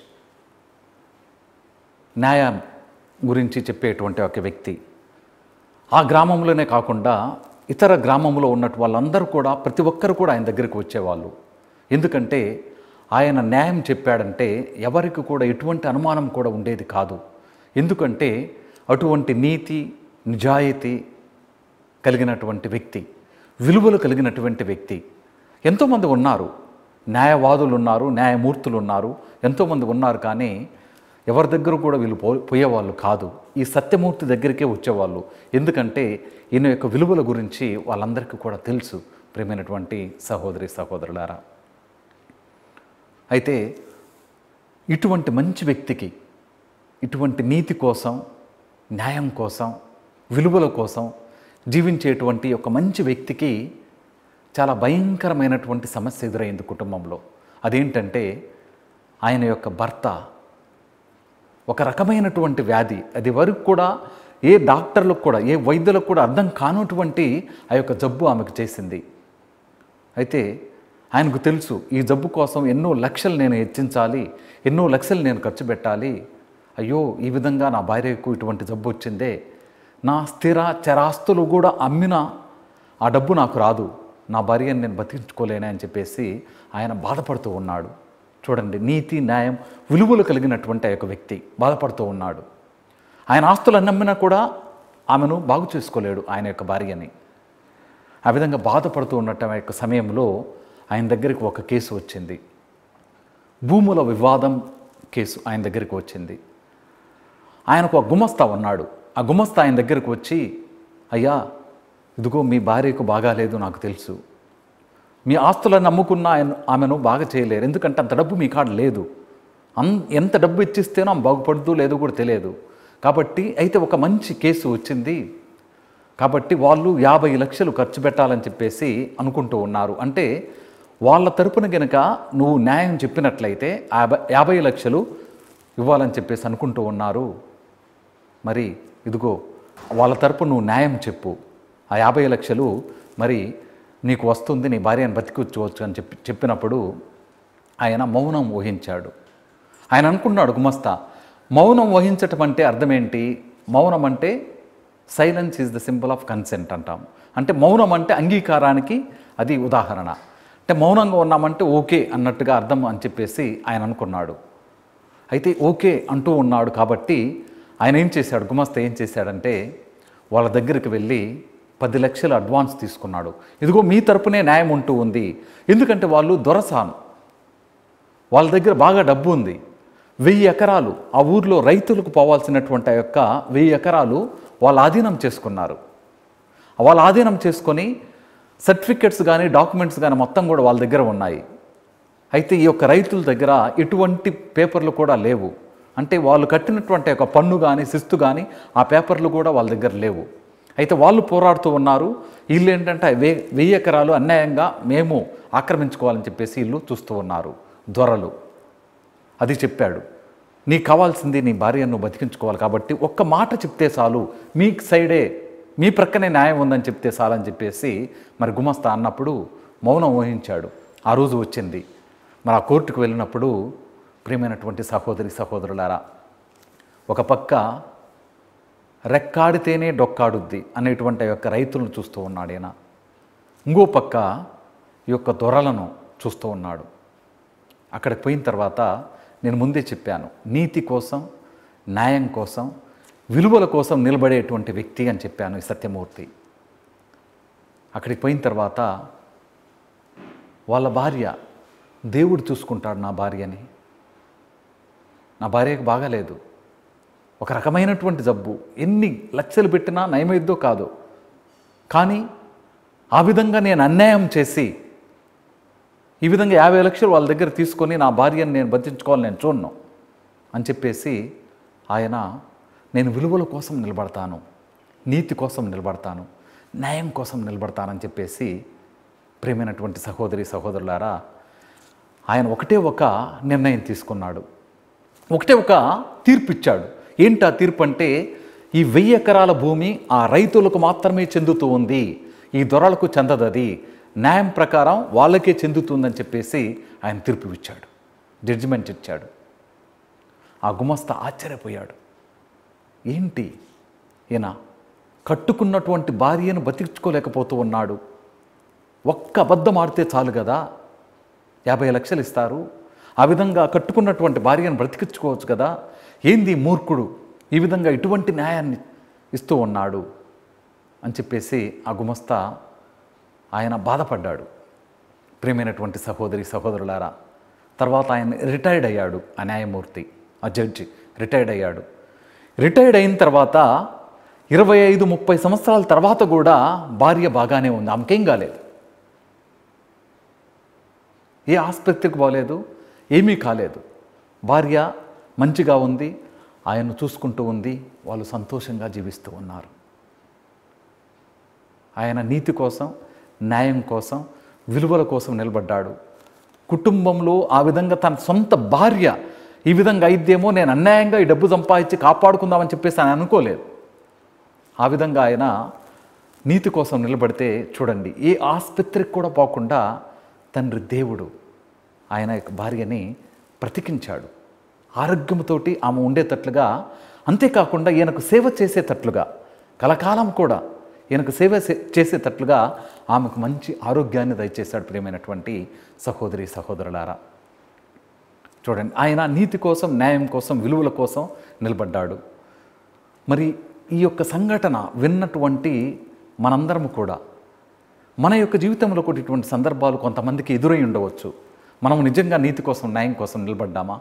న్యాయం గురించి చెప్పేటువంటి ఒక వ్యక్తి ఆ గ్రామంలోనే కాకుండా ఇతర గ్రామంలో ఉన్నట్టు వాళ్ళందరూ కూడా ప్రతి ఒక్కరు కూడా ఆయన దగ్గరికి వచ్చేవాళ్ళు ఎందుకంటే ఆయన న్యాయం చెప్పాడంటే ఎవరికి కూడా ఎటువంటి అనుమానం కూడా ఉండేది కాదు ఎందుకంటే అటువంటి నీతి నిజాయితీ కలిగినటువంటి వ్యక్తి విలువలు కలిగినటువంటి వ్యక్తి ఎంతోమంది ఉన్నారు న్యాయవాదులు ఉన్నారు న్యాయమూర్తులు ఉన్నారు ఎంతోమంది ఉన్నారు కానీ ఎవరి దగ్గర కూడా వీళ్ళు పో పోయేవాళ్ళు కాదు ఈ సత్యమూర్తి దగ్గరికే వచ్చేవాళ్ళు ఎందుకంటే ఈయన యొక్క విలువల గురించి వాళ్ళందరికీ కూడా తెలుసు ప్రేమైనటువంటి సహోదరి సహోదరులారా అయితే ఇటువంటి మంచి వ్యక్తికి ఇటువంటి నీతి కోసం న్యాయం కోసం విలువల కోసం జీవించేటువంటి ఒక మంచి వ్యక్తికి చాలా భయంకరమైనటువంటి సమస్య ఎదురైంది కుటుంబంలో అదేంటంటే ఆయన యొక్క భర్త ఒక రకమైనటువంటి వ్యాధి అది వరకు కూడా ఏ డాక్టర్లకు కూడా ఏ వైద్యులకు కూడా అర్థం కానటువంటి ఆ యొక్క జబ్బు ఆమెకు చేసింది అయితే ఆయనకు తెలుసు ఈ జబ్బు కోసం ఎన్నో లక్షలు నేను హెచ్చించాలి ఎన్నో లక్షలు నేను ఖర్చు పెట్టాలి అయ్యో ఈ విధంగా నా భార్యకు ఇటువంటి జబ్బు వచ్చిందే నా స్థిర చరాస్తులు కూడా అమ్మిన ఆ డబ్బు నాకు రాదు నా భార్యను నేను బతికించుకోలేనే అని చెప్పేసి ఆయన బాధపడుతూ ఉన్నాడు చూడండి నీతి న్యాయం విలువలు కలిగినటువంటి ఆ యొక్క వ్యక్తి బాధపడుతూ ఉన్నాడు ఆయన ఆస్తులు నమ్మినా కూడా ఆమెను బాగు చేసుకోలేడు ఆయన యొక్క భార్యని ఆ విధంగా బాధపడుతూ ఉండటం యొక్క సమయంలో ఆయన దగ్గరికి ఒక కేసు వచ్చింది భూముల వివాదం కేసు ఆయన దగ్గరికి వచ్చింది ఆయనకు ఒక గుమస్తా ఉన్నాడు ఆ గుమస్తా ఆయన దగ్గరికి వచ్చి అయ్యా ఇదిగో మీ భార్యకు బాగాలేదు నాకు తెలుసు మీ ఆస్తులను నమ్ముకున్న ఆయన ఆమెను బాగా చేయలేరు ఎందుకంటే అంత డబ్బు మీ కాడ లేదు అన్ ఎంత డబ్బు ఇచ్చిస్తేనో ఆమె బాగుపడుతూ లేదో కూడా తెలియదు కాబట్టి అయితే ఒక మంచి కేసు వచ్చింది కాబట్టి వాళ్ళు యాభై లక్షలు ఖర్చు పెట్టాలని చెప్పేసి అనుకుంటూ ఉన్నారు అంటే వాళ్ళ తరపున గనక నువ్వు న్యాయం చెప్పినట్లయితే యాభై యాభై లక్షలు ఇవ్వాలని చెప్పేసి అనుకుంటూ ఉన్నారు మరి ఇదిగో వాళ్ళ తరపు నువ్వు న్యాయం చెప్పు ఆ యాభై లక్షలు మరి నీకు వస్తుంది నీ భార్యను బతికించవచ్చు అని చెప్పి చెప్పినప్పుడు ఆయన మౌనం ఊహించాడు ఆయన అనుకున్నాడు గుమస్తా మౌనం వహించటం అంటే అర్థం ఏంటి మౌనం అంటే silence is the symbol of consent అంటాం అంటే మౌనం అంటే అంగీకారానికి అది ఉదాహరణ అంటే మౌనంగా ఉన్నామంటే ఓకే అన్నట్టుగా అర్థం అని చెప్పేసి ఆయన అనుకున్నాడు అయితే ఓకే అంటూ ఉన్నాడు కాబట్టి ఆయన ఏం చేశాడు గుమస్తా ఏం చేశాడంటే వాళ్ళ దగ్గరికి వెళ్ళి పది లక్షలు అడ్వాన్స్ తీసుకున్నాడు ఇదిగో మీ తరపునే న్యాయం ఉంటూ ఉంది ఎందుకంటే వాళ్ళు దొరసాను వాళ్ళ దగ్గర బాగా డబ్బు ఉంది వెయ్యి ఎకరాలు ఆ ఊర్లో రైతులకు పోవాల్సినటువంటి ఆ యొక్క వెయ్యి ఎకరాలు వాళ్ళ ఆధీనం చేసుకున్నారు వాళ్ళ ఆధీనం చేసుకొని సర్టిఫికెట్స్ కానీ డాక్యుమెంట్స్ కానీ మొత్తం కూడా వాళ్ళ దగ్గర ఉన్నాయి అయితే ఈ యొక్క రైతుల దగ్గర ఎటువంటి పేపర్లు కూడా లేవు అంటే వాళ్ళు కట్టినటువంటి ఒక పన్ను కానీ శిస్తు కానీ ఆ పేపర్లు కూడా వాళ్ళ దగ్గర లేవు అయితే వాళ్ళు పోరాడుతూ ఉన్నారు వీళ్ళు ఏంటంటే వే వెయ్యి ఎకరాలు అన్యాయంగా మేము ఆక్రమించుకోవాలని చెప్పేసి వీళ్ళు చూస్తూ ఉన్నారు దొరలు అది చెప్పాడు నీకు కావాల్సింది నీ భార్యను నువ్వు బతికించుకోవాలి కాబట్టి ఒక్క మాట చెప్తే చాలు మీ సైడే మీ ప్రక్కనే న్యాయం ఉందని చెప్తే చాలని చెప్పేసి మరి గుమస్తా అన్నప్పుడు మౌనం వహించాడు ఆ రోజు వచ్చింది మరి ఆ కోర్టుకు వెళ్ళినప్పుడు ప్రియమైనటువంటి సహోదరి సహోదరులారా ఒక పక్క రెక్కాడితేనే డొక్కాడుద్ది అనేటువంటి ఆ యొక్క రైతులను చూస్తూ ఉన్నాడు ఈయన ఇంకో పక్క ఈ యొక్క దొరలను చూస్తూ ఉన్నాడు అక్కడికి పోయిన తర్వాత నేను ముందే చెప్పాను నీతి కోసం న్యాయం కోసం విలువల కోసం నిలబడేటువంటి వ్యక్తి అని చెప్పాను ఈ సత్యమూర్తి అక్కడికి పోయిన తర్వాత వాళ్ళ భార్య దేవుడు చూసుకుంటాడు నా భార్యని నా భార్యకు బాగాలేదు ఒక రకమైనటువంటి జబ్బు ఎన్ని లక్షలు పెట్టినా నయమైద్దో కాదు కానీ ఆ విధంగా నేను అన్యాయం చేసి ఈ విధంగా యాభై లక్షలు వాళ్ళ దగ్గర తీసుకొని నా భార్యను నేను బతించుకోవాలి నేను చూడను అని చెప్పేసి ఆయన నేను విలువల కోసం నిలబడతాను నీతి కోసం నిలబడతాను న్యాయం కోసం నిలబడతానని చెప్పేసి ప్రేమైనటువంటి సహోదరి సహోదరులారా ఆయన ఒకటే ఒక నిర్ణయం తీసుకున్నాడు ఒకటే ఒక తీర్పు ఇచ్చాడు ఏంటి ఆ తీర్పు అంటే ఈ వెయ్యి ఎకరాల భూమి ఆ రైతులకు మాత్రమే చెందుతూ ఉంది ఈ దొరలకు చెందదది న్యాయం ప్రకారం వాళ్ళకే చెందుతుందని చెప్పేసి ఆయన తీర్పు ఇచ్చాడు జడ్జిమెంట్ ఇచ్చాడు ఆ గుమస్తా ఆశ్చర్యపోయాడు ఏంటి ఈయన కట్టుకున్నటువంటి భార్యను బతికించుకోలేకపోతూ ఉన్నాడు ఒక్క అబద్ధం ఆడితే చాలు కదా యాభై లక్షలు ఇస్తారు ఆ విధంగా కట్టుకున్నటువంటి భార్యను బ్రతికించుకోవచ్చు కదా ఏంది ఈ మూర్ఖుడు ఈ విధంగా ఇటువంటి న్యాయాన్ని ఇస్తూ ఉన్నాడు అని చెప్పేసి ఆ గుమస్తా ఆయన బాధపడ్డాడు ప్రియమైనటువంటి సహోదరి సహోదరులారా తర్వాత ఆయన రిటైర్డ్ అయ్యాడు ఆ న్యాయమూర్తి ఆ జడ్జి రిటైర్డ్ అయ్యాడు రిటైర్డ్ అయిన తర్వాత ఇరవై ఐదు ముప్పై సంవత్సరాల తర్వాత కూడా భార్య బాగానే ఉంది ఆమెకేం కాలేదు ఏ ఆసుపత్రికి పోలేదు ఏమీ కాలేదు భార్య మంచిగా ఉంది ఆయన్ను చూసుకుంటూ ఉంది వాళ్ళు సంతోషంగా జీవిస్తూ ఉన్నారు ఆయన నీతి కోసం న్యాయం కోసం విలువల కోసం నిలబడ్డాడు కుటుంబంలో ఆ విధంగా తన సొంత భార్య ఈ విధంగా అయిద్దేమో నేను అన్యాయంగా ఈ డబ్బు సంపాదించి కాపాడుకుందామని చెప్పేసి ఆయన అనుకోలేదు ఆ విధంగా ఆయన నీతి కోసం నిలబడితే చూడండి ఏ ఆసుపత్రికి కూడా పోకుండా తండ్రి దేవుడు ఆయన యొక్క భార్యని బ్రతికించాడు ఆరోగ్యంతోటి ఆమె ఉండేటట్లుగా అంతేకాకుండా ఈయనకు సేవ చేసేటట్లుగా కలకాలం కూడా ఈయనకు సేవ చే- చేసేటట్లుగా ఆమెకు మంచి ఆరోగ్యాన్ని దయచేశాడు ప్రియమైనటువంటి సహోదరి సహోదరులారా చూడండి ఆయన నీతి కోసం న్యాయం కోసం విలువల కోసం నిలబడ్డాడు మరి ఈ యొక్క సంఘటన విన్నటువంటి మనందరం కూడా మన యొక్క జీవితంలో కూడా ఇటువంటి సందర్భాలు కొంతమందికి ఎదురై ఉండవచ్చు మనం నిజంగా నీతి కోసం న్యాయం కోసం నిలబడ్డామా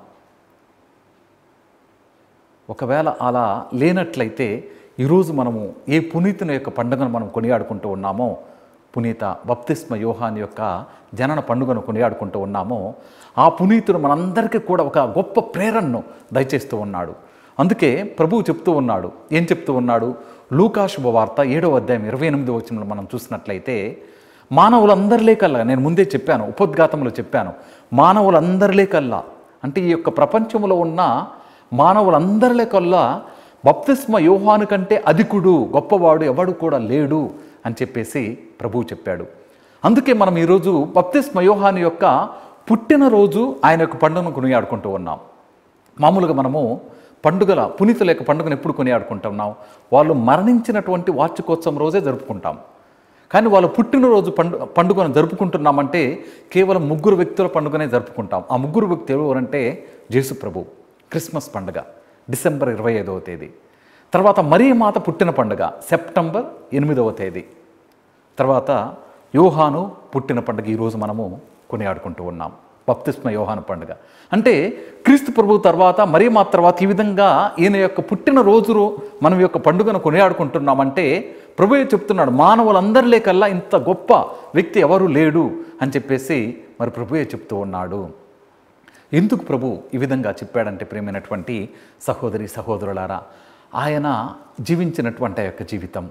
ఒకవేళ అలా లేనట్లయితే ఈరోజు మనము ఏ పునీతుని యొక్క పండుగను మనం కొనియాడుకుంటూ ఉన్నామో పునీత బప్తిస్మ యోహాన్ యొక్క జనన పండుగను కొనియాడుకుంటూ ఉన్నామో ఆ పునీతుడు మనందరికీ కూడా ఒక గొప్ప ప్రేరణను దయచేస్తూ ఉన్నాడు అందుకే ప్రభువు చెప్తూ ఉన్నాడు ఏం చెప్తూ ఉన్నాడు లూకా శుభవార్త ఏడవ అధ్యాయం ఇరవై ఎనిమిది వచనంలో మనం చూసినట్లయితే మానవులందరిలే కల్లా నేను ముందే చెప్పాను ఉపోద్ఘాతంలో చెప్పాను మానవులందరిలే కల్లా అంటే ఈ యొక్క ప్రపంచంలో ఉన్న మానవులందరిలే కల్లా బప్తిస్మ యోహాను కంటే అధికుడు గొప్పవాడు ఎవడు కూడా లేడు అని చెప్పేసి ప్రభువు చెప్పాడు అందుకే మనం ఈరోజు బప్తిస్మ యోహాను యొక్క పుట్టినరోజు ఆయన యొక్క పండుగను కొనియాడుకుంటూ ఉన్నాం మామూలుగా మనము పండుగల పునీతుల యొక్క పండుగను ఎప్పుడు కొనియాడుకుంటున్నాం వాళ్ళు మరణించినటువంటి వార్షికోత్సవం రోజే జరుపుకుంటాం కానీ వాళ్ళ పుట్టినరోజు పండు పండుగను జరుపుకుంటున్నామంటే కేవలం ముగ్గురు వ్యక్తుల పండుగనే జరుపుకుంటాం ఆ ముగ్గురు వ్యక్తులు ఎవరంటే జేసు ప్రభు క్రిస్మస్ పండుగ డిసెంబర్ ఇరవై ఐదవ తేదీ తర్వాత మరీ మాత పుట్టిన పండుగ సెప్టెంబర్ ఎనిమిదవ తేదీ తర్వాత యోహాను పుట్టిన పండుగ ఈరోజు మనము కొనియాడుకుంటూ ఉన్నాం బప్తిస్మ యోహాను పండుగ అంటే క్రీస్తు ప్రభు తర్వాత మరీ మా తర్వాత ఈ విధంగా ఈయన యొక్క పుట్టిన రోజు మనం ఈ యొక్క పండుగను కొనియాడుకుంటున్నామంటే ప్రభువే చెప్తున్నాడు మానవులందరిలే కల్లా ఇంత గొప్ప వ్యక్తి ఎవరు లేడు అని చెప్పేసి మరి ప్రభువే చెప్తూ ఉన్నాడు ఎందుకు ప్రభు ఈ విధంగా చెప్పాడంటే ప్రేమైనటువంటి సహోదరి సహోదరులారా ఆయన జీవించినటువంటి ఆ యొక్క జీవితం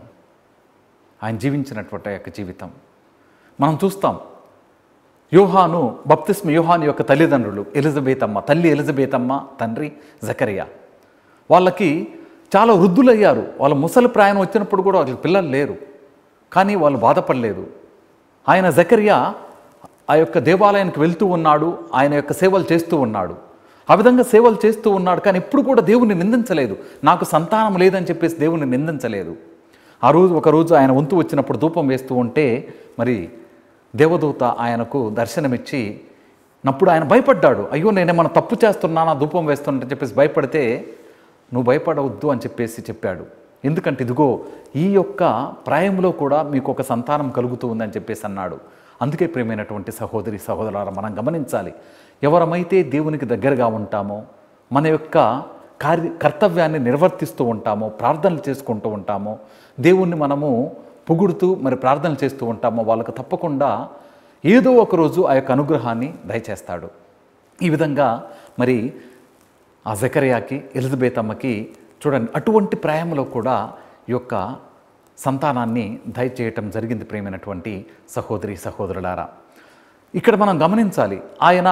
ఆయన జీవించినటువంటి ఆ యొక్క జీవితం మనం చూస్తాం యోహాను బప్తిస్మ యోహాను యొక్క తల్లిదండ్రులు ఎలిజబెత్ అమ్మ తల్లి ఎలిజబెత్ అమ్మ తండ్రి జకరియా వాళ్ళకి చాలా వృద్ధులయ్యారు వాళ్ళ ముసలి ప్రాయం వచ్చినప్పుడు కూడా వాళ్ళకి పిల్లలు లేరు కానీ వాళ్ళు బాధపడలేదు ఆయన జకరియా ఆ యొక్క దేవాలయానికి వెళ్తూ ఉన్నాడు ఆయన యొక్క సేవలు చేస్తూ ఉన్నాడు ఆ విధంగా సేవలు చేస్తూ ఉన్నాడు కానీ ఎప్పుడు కూడా దేవుణ్ణి నిందించలేదు నాకు సంతానం లేదని చెప్పేసి దేవుణ్ణి నిందించలేదు ఆ రోజు ఒక రోజు ఆయన వంతు వచ్చినప్పుడు ధూపం వేస్తూ ఉంటే మరి దేవదూత ఆయనకు దర్శనమిచ్చి నప్పుడు ఆయన భయపడ్డాడు అయ్యో నేనేమన్నా తప్పు చేస్తున్నానా ధూపం వేస్తున్నా చెప్పేసి భయపడితే నువ్వు భయపడవద్దు అని చెప్పేసి చెప్పాడు ఎందుకంటే ఇదిగో ఈ యొక్క ప్రాయంలో కూడా మీకు ఒక సంతానం కలుగుతూ ఉందని చెప్పేసి అన్నాడు అందుకే ప్రేమైనటువంటి సహోదరి సహోదరులారా మనం గమనించాలి ఎవరమైతే దేవునికి దగ్గరగా ఉంటామో మన యొక్క కార్య కర్తవ్యాన్ని నిర్వర్తిస్తూ ఉంటామో ప్రార్థనలు చేసుకుంటూ ఉంటామో దేవుణ్ణి మనము పొగుడుతూ మరి ప్రార్థనలు చేస్తూ ఉంటామో వాళ్ళకు తప్పకుండా ఏదో ఒక రోజు ఆ యొక్క అనుగ్రహాన్ని దయచేస్తాడు ఈ విధంగా మరి ఆ జకర్యాకి ఎలిజబెత్ అమ్మకి చూడండి అటువంటి ప్రాయంలో కూడా ఈ యొక్క సంతానాన్ని దయచేయటం జరిగింది ప్రేమైనటువంటి సహోదరి సహోదరులారా ఇక్కడ మనం గమనించాలి ఆయన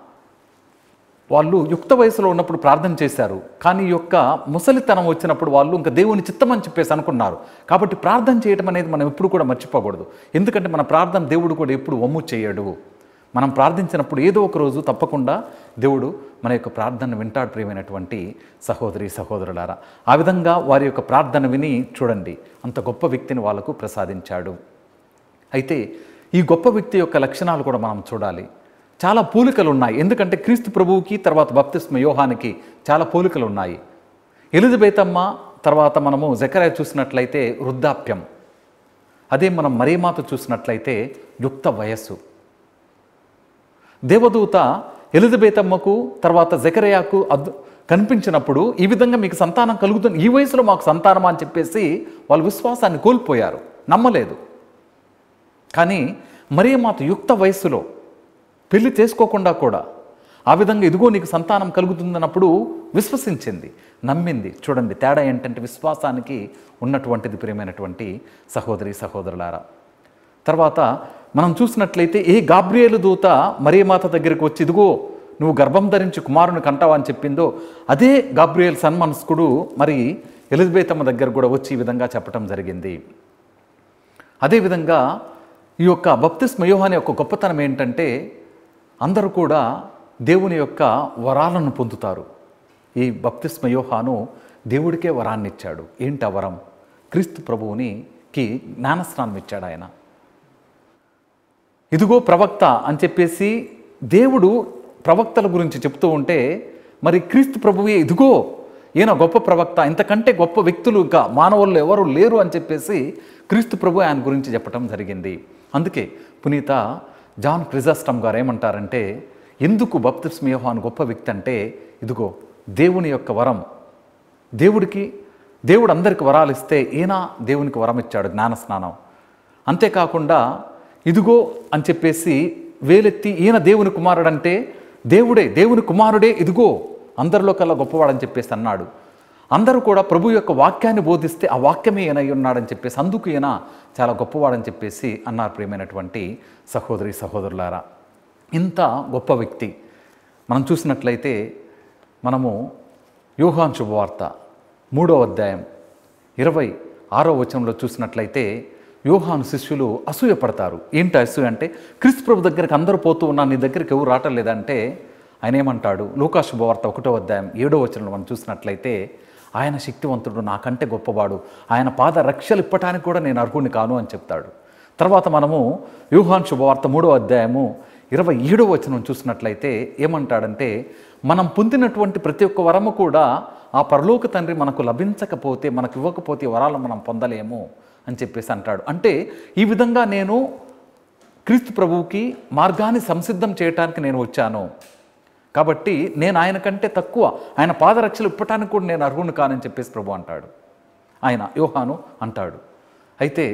వాళ్ళు యుక్త వయసులో ఉన్నప్పుడు ప్రార్థన చేశారు కానీ ఈ యొక్క ముసలితనం వచ్చినప్పుడు వాళ్ళు ఇంకా దేవుని చిత్తం అని చెప్పేసి అనుకున్నారు కాబట్టి ప్రార్థన చేయడం అనేది మనం ఎప్పుడు కూడా మర్చిపోకూడదు ఎందుకంటే మన ప్రార్థన దేవుడు కూడా ఎప్పుడు వమ్ము చేయడు మనం ప్రార్థించినప్పుడు ఏదో ఒక రోజు తప్పకుండా దేవుడు మన యొక్క ప్రార్థన వింటాడు ప్రియమైనటువంటి సహోదరి సహోదరులారా ఆ విధంగా వారి యొక్క ప్రార్థన విని చూడండి అంత గొప్ప వ్యక్తిని వాళ్ళకు ప్రసాదించాడు అయితే ఈ గొప్ప వ్యక్తి యొక్క లక్షణాలు కూడా మనం చూడాలి చాలా పోలికలు ఉన్నాయి ఎందుకంటే క్రీస్తు ప్రభువుకి తర్వాత బప్తిస్మ యోహానికి చాలా పోలికలు ఉన్నాయి ఎలిజబెత్ అమ్మ తర్వాత మనము జకరాయ చూసినట్లయితే వృద్ధాప్యం అదే మనం మరీమాత చూసినట్లయితే యుక్త వయస్సు దేవదూత ఎలిజబెత్ అమ్మకు తర్వాత జకరయాకు అద్ కనిపించినప్పుడు ఈ విధంగా మీకు సంతానం కలుగుతుంది ఈ వయసులో మాకు సంతానం అని చెప్పేసి వాళ్ళు విశ్వాసాన్ని కోల్పోయారు నమ్మలేదు కానీ మరియమాత యుక్త వయస్సులో పెళ్లి చేసుకోకుండా కూడా ఆ విధంగా ఇదిగో నీకు సంతానం కలుగుతుందన్నప్పుడు విశ్వసించింది నమ్మింది చూడండి తేడా ఏంటంటే విశ్వాసానికి ఉన్నటువంటిది ప్రియమైనటువంటి సహోదరి సహోదరులారా తర్వాత మనం చూసినట్లయితే ఏ గాబ్రియేలు దూత మరియమాత దగ్గరికి వచ్చి ఇదిగో నువ్వు గర్భం ధరించి కుమారుని కంటావా అని చెప్పిందో అదే గాబ్రియేల్ సన్మనస్కుడు మరి ఎలిజబెత్ అమ్మ దగ్గర కూడా వచ్చి ఈ విధంగా చెప్పడం జరిగింది అదేవిధంగా ఈ యొక్క బప్తిస్మ యోహాన్ యొక్క గొప్పతనం ఏంటంటే అందరూ కూడా దేవుని యొక్క వరాలను పొందుతారు ఈ బప్తిస్మ యోహాను దేవుడికే వరాన్ని ఇచ్చాడు ఏంటి ఆ వరం క్రీస్తు ప్రభువునికి జ్ఞానస్నానం ఇచ్చాడు ఆయన ఇదిగో ప్రవక్త అని చెప్పేసి దేవుడు ప్రవక్తల గురించి చెప్తూ ఉంటే మరి క్రీస్తు ప్రభువే ఇదిగో ఈయన గొప్ప ప్రవక్త ఇంతకంటే గొప్ప వ్యక్తులు ఇంకా మానవుల్లో ఎవరు లేరు అని చెప్పేసి క్రీస్తు ప్రభు ఆయన గురించి చెప్పడం జరిగింది అందుకే పునీత జాన్ క్రిజాస్టమ్ గారు ఏమంటారంటే ఎందుకు బప్తిస్మ యోహాన్ గొప్ప వ్యక్తి అంటే ఇదిగో దేవుని యొక్క వరం దేవుడికి దేవుడు అందరికి వరాలు ఇస్తే ఈయన దేవునికి వరం ఇచ్చాడు జ్ఞానస్నానం అంతేకాకుండా ఇదిగో అని చెప్పేసి వేలెత్తి ఈయన దేవుని కుమారుడు అంటే దేవుడే దేవుని కుమారుడే ఇదిగో అందరిలో కల్లా గొప్పవాడని చెప్పేసి అన్నాడు అందరూ కూడా ప్రభు యొక్క వాక్యాన్ని బోధిస్తే ఆ వాక్యమే ఈయన అయి ఉన్నాడని చెప్పేసి అందుకు ఈయన చాలా గొప్పవాడని చెప్పేసి అన్నారు ప్రియమైనటువంటి సహోదరి సహోదరులారా ఇంత గొప్ప వ్యక్తి మనం చూసినట్లయితే మనము యోహాన్ శుభవార్త మూడో అధ్యాయం ఇరవై ఆరో వచనంలో చూసినట్లయితే యోహాను శిష్యులు అసూయ పడతారు ఏంటి అసూయ అంటే క్రీస్తు ప్రభు దగ్గరికి అందరూ పోతూ ఉన్నా నీ దగ్గరికి ఎవరు రావటం లేదంటే ఆయన ఏమంటాడు లోకా శుభవార్త ఒకటో అధ్యాయం ఏడో వచనంలో మనం చూసినట్లయితే ఆయన శక్తివంతుడు నాకంటే గొప్పవాడు ఆయన పాద రక్షలు ఇప్పటానికి కూడా నేను అర్హుని కాను అని చెప్తాడు తర్వాత మనము యూహాన్ శుభవార్త మూడో అధ్యాయము ఇరవై ఏడో వచనం చూసినట్లయితే ఏమంటాడంటే మనం పొందినటువంటి ప్రతి ఒక్క వరము కూడా ఆ పరలోక తండ్రి మనకు లభించకపోతే మనకు ఇవ్వకపోతే ఈ వరాలను మనం పొందలేము అని చెప్పేసి అంటాడు అంటే ఈ విధంగా నేను క్రీస్తు ప్రభువుకి మార్గాన్ని సంసిద్ధం చేయటానికి నేను వచ్చాను కాబట్టి నేను ఆయన కంటే తక్కువ ఆయన పాదరక్షలు ఇప్పటానికి కూడా నేను అర్హుని కానని చెప్పేసి ప్రభు అంటాడు ఆయన యోహాను అంటాడు అయితే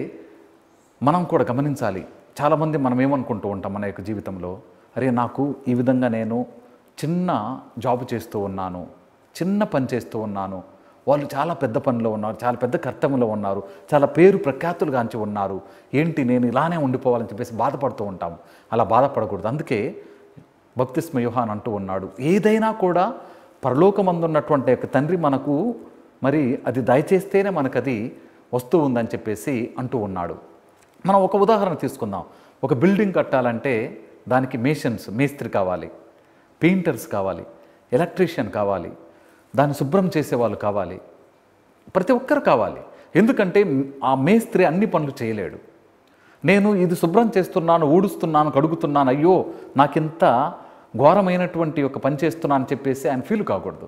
మనం కూడా గమనించాలి చాలామంది మనం ఏమనుకుంటూ ఉంటాం మన యొక్క జీవితంలో అరే నాకు ఈ విధంగా నేను చిన్న జాబ్ చేస్తూ ఉన్నాను చిన్న పని చేస్తూ ఉన్నాను వాళ్ళు చాలా పెద్ద పనిలో ఉన్నారు చాలా పెద్ద కర్తవ్యంలో ఉన్నారు చాలా పేరు ప్రఖ్యాతులు గాంచి ఉన్నారు ఏంటి నేను ఇలానే ఉండిపోవాలని చెప్పేసి బాధపడుతూ ఉంటాం అలా బాధపడకూడదు అందుకే బప్తిస్మ యోహాన్ అంటూ ఉన్నాడు ఏదైనా కూడా పరలోకమందున్నటువంటి యొక్క తండ్రి మనకు మరి అది దయచేస్తేనే మనకు అది వస్తూ ఉందని చెప్పేసి అంటూ ఉన్నాడు మనం ఒక ఉదాహరణ తీసుకుందాం ఒక బిల్డింగ్ కట్టాలంటే దానికి మేషన్స్ మేస్త్రి కావాలి పెయింటర్స్ కావాలి ఎలక్ట్రీషియన్ కావాలి దాన్ని శుభ్రం చేసేవాళ్ళు కావాలి ప్రతి ఒక్కరు కావాలి ఎందుకంటే ఆ మేస్త్రి అన్ని పనులు చేయలేడు నేను ఇది శుభ్రం చేస్తున్నాను ఊడుస్తున్నాను కడుగుతున్నాను అయ్యో నాకింత ఘోరమైనటువంటి ఒక పని చేస్తున్నాను అని చెప్పేసి ఆయన ఫీల్ కాకూడదు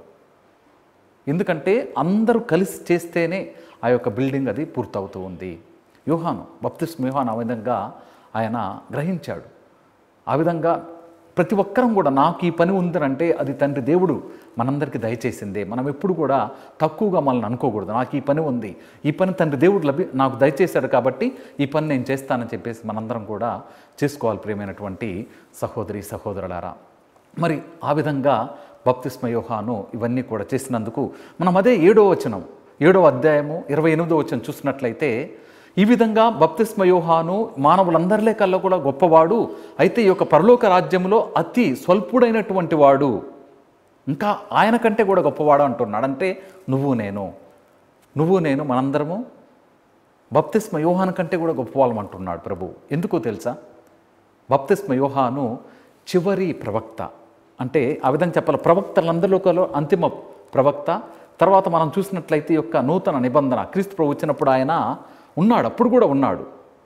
ఎందుకంటే అందరూ కలిసి చేస్తేనే ఆ యొక్క బిల్డింగ్ అది పూర్తవుతూ ఉంది యోహాను బప్తిస్మ యోహాను ఆ విధంగా ఆయన గ్రహించాడు ఆ విధంగా ప్రతి ఒక్కరం కూడా నాకు ఈ పని ఉందనంటే అది తండ్రి దేవుడు మనందరికీ దయచేసిందే మనం ఎప్పుడు కూడా తక్కువగా మనల్ని అనుకోకూడదు నాకు ఈ పని ఉంది ఈ పని తండ్రి దేవుడు లభి నాకు దయచేశాడు కాబట్టి ఈ పని నేను చేస్తానని చెప్పేసి మనందరం కూడా చేసుకోవాలి ప్రియమైనటువంటి సహోదరి సహోదరులారా మరి ఆ విధంగా బప్తిస్మ యోహాను ఇవన్నీ కూడా చేసినందుకు మనం అదే ఏడో వచనం ఏడో అధ్యాయము ఇరవై ఎనిమిదో వచనం చూసినట్లయితే ఈ విధంగా బప్తిస్మ యోహాను మానవులందరిలే కల్లా కూడా గొప్పవాడు అయితే ఈ యొక్క పరలోక రాజ్యంలో అతి స్వల్పుడైనటువంటి వాడు ఇంకా ఆయన కంటే కూడా గొప్పవాడు అంటున్నాడు అంటే నువ్వు నేను నువ్వు నేను మనందరము బప్తిస్మ యోహాను కంటే కూడా గొప్పవాళ్ళం అంటున్నాడు ప్రభు ఎందుకో తెలుసా బప్తిస్మ యోహాను చివరి ప్రవక్త అంటే ఆ విధంగా చెప్పాలి ప్రవక్తలందరిలో అంతిమ ప్రవక్త తర్వాత మనం చూసినట్లయితే ఈ యొక్క నూతన నిబంధన క్రీస్తు ప్రభు వచ్చినప్పుడు ఆయన ఉన్నాడు అప్పుడు కూడా ఉన్నాడు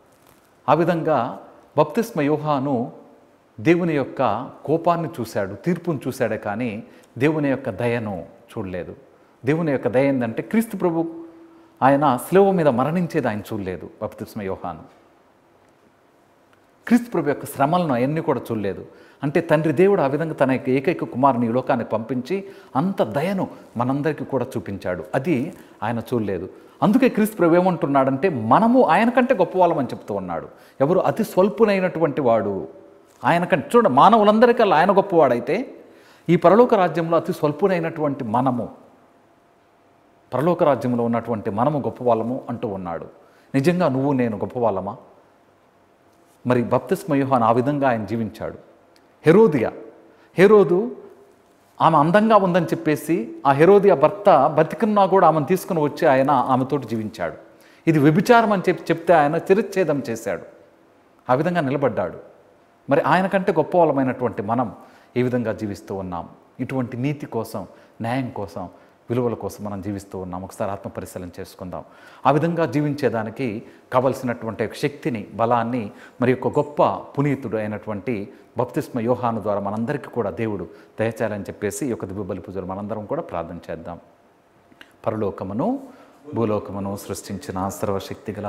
ఆ విధంగా బప్తిస్మ యోహాను దేవుని యొక్క కోపాన్ని చూశాడు తీర్పును చూశాడే కానీ దేవుని యొక్క దయను చూడలేదు దేవుని యొక్క దయ ఏంటంటే క్రీస్తు ప్రభు ఆయన శిలువ మీద మరణించేది ఆయన చూడలేదు బప్తిస్మ యోహాను క్రీస్తు ప్రభు యొక్క శ్రమలను అవన్నీ కూడా చూడలేదు అంటే తండ్రి దేవుడు ఆ విధంగా తన యొక్క ఏకైక కుమారుని ఈ లోకాన్ని పంపించి అంత దయను మనందరికీ కూడా చూపించాడు అది ఆయన చూడలేదు అందుకే క్రీస్తు ప్రభు ఏమంటున్నాడంటే మనము ఆయన కంటే గొప్పవాళ్ళమని చెప్తూ ఉన్నాడు ఎవరు అతి స్వల్పునైనటువంటి వాడు ఆయన కంటే చూడ మానవులందరికల్లా ఆయన గొప్పవాడైతే ఈ పరలోక రాజ్యంలో అతి స్వల్పునైనటువంటి మనము పరలోక రాజ్యంలో ఉన్నటువంటి మనము గొప్పవాళ్ళము అంటూ ఉన్నాడు నిజంగా నువ్వు నేను గొప్పవాళ్ళమా మరి బప్తిస్మ యోహాన్ ఆ విధంగా ఆయన జీవించాడు హెరోదియా హెరోదు ఆమె అందంగా ఉందని చెప్పేసి ఆ హెరోదియా భర్త బతికున్నా కూడా ఆమెను తీసుకుని వచ్చి ఆయన ఆమెతోటి జీవించాడు ఇది వ్యభిచారం అని చెప్పి చెప్తే ఆయన చిరచ్ఛేదం చేశాడు ఆ విధంగా నిలబడ్డాడు మరి ఆయన కంటే గొప్పవాళ్ళమైనటువంటి మనం ఏ విధంగా జీవిస్తూ ఉన్నాం ఇటువంటి నీతి కోసం న్యాయం కోసం విలువల కోసం మనం జీవిస్తూ ఉన్నాం ఒకసారి ఆత్మ పరిశీలన చేసుకుందాం ఆ విధంగా జీవించేదానికి కావలసినటువంటి ఒక శక్తిని బలాన్ని మరి ఒక గొప్ప పునీతుడు అయినటువంటి బప్తిస్మ యోహాను ద్వారా మనందరికీ కూడా దేవుడు దయచేయాలని చెప్పేసి ఈ యొక్క దివ్య బలి పూజలు మనందరం కూడా ప్రార్థన చేద్దాం పరలోకమును భూలోకమును సృష్టించిన సర్వశక్తి గల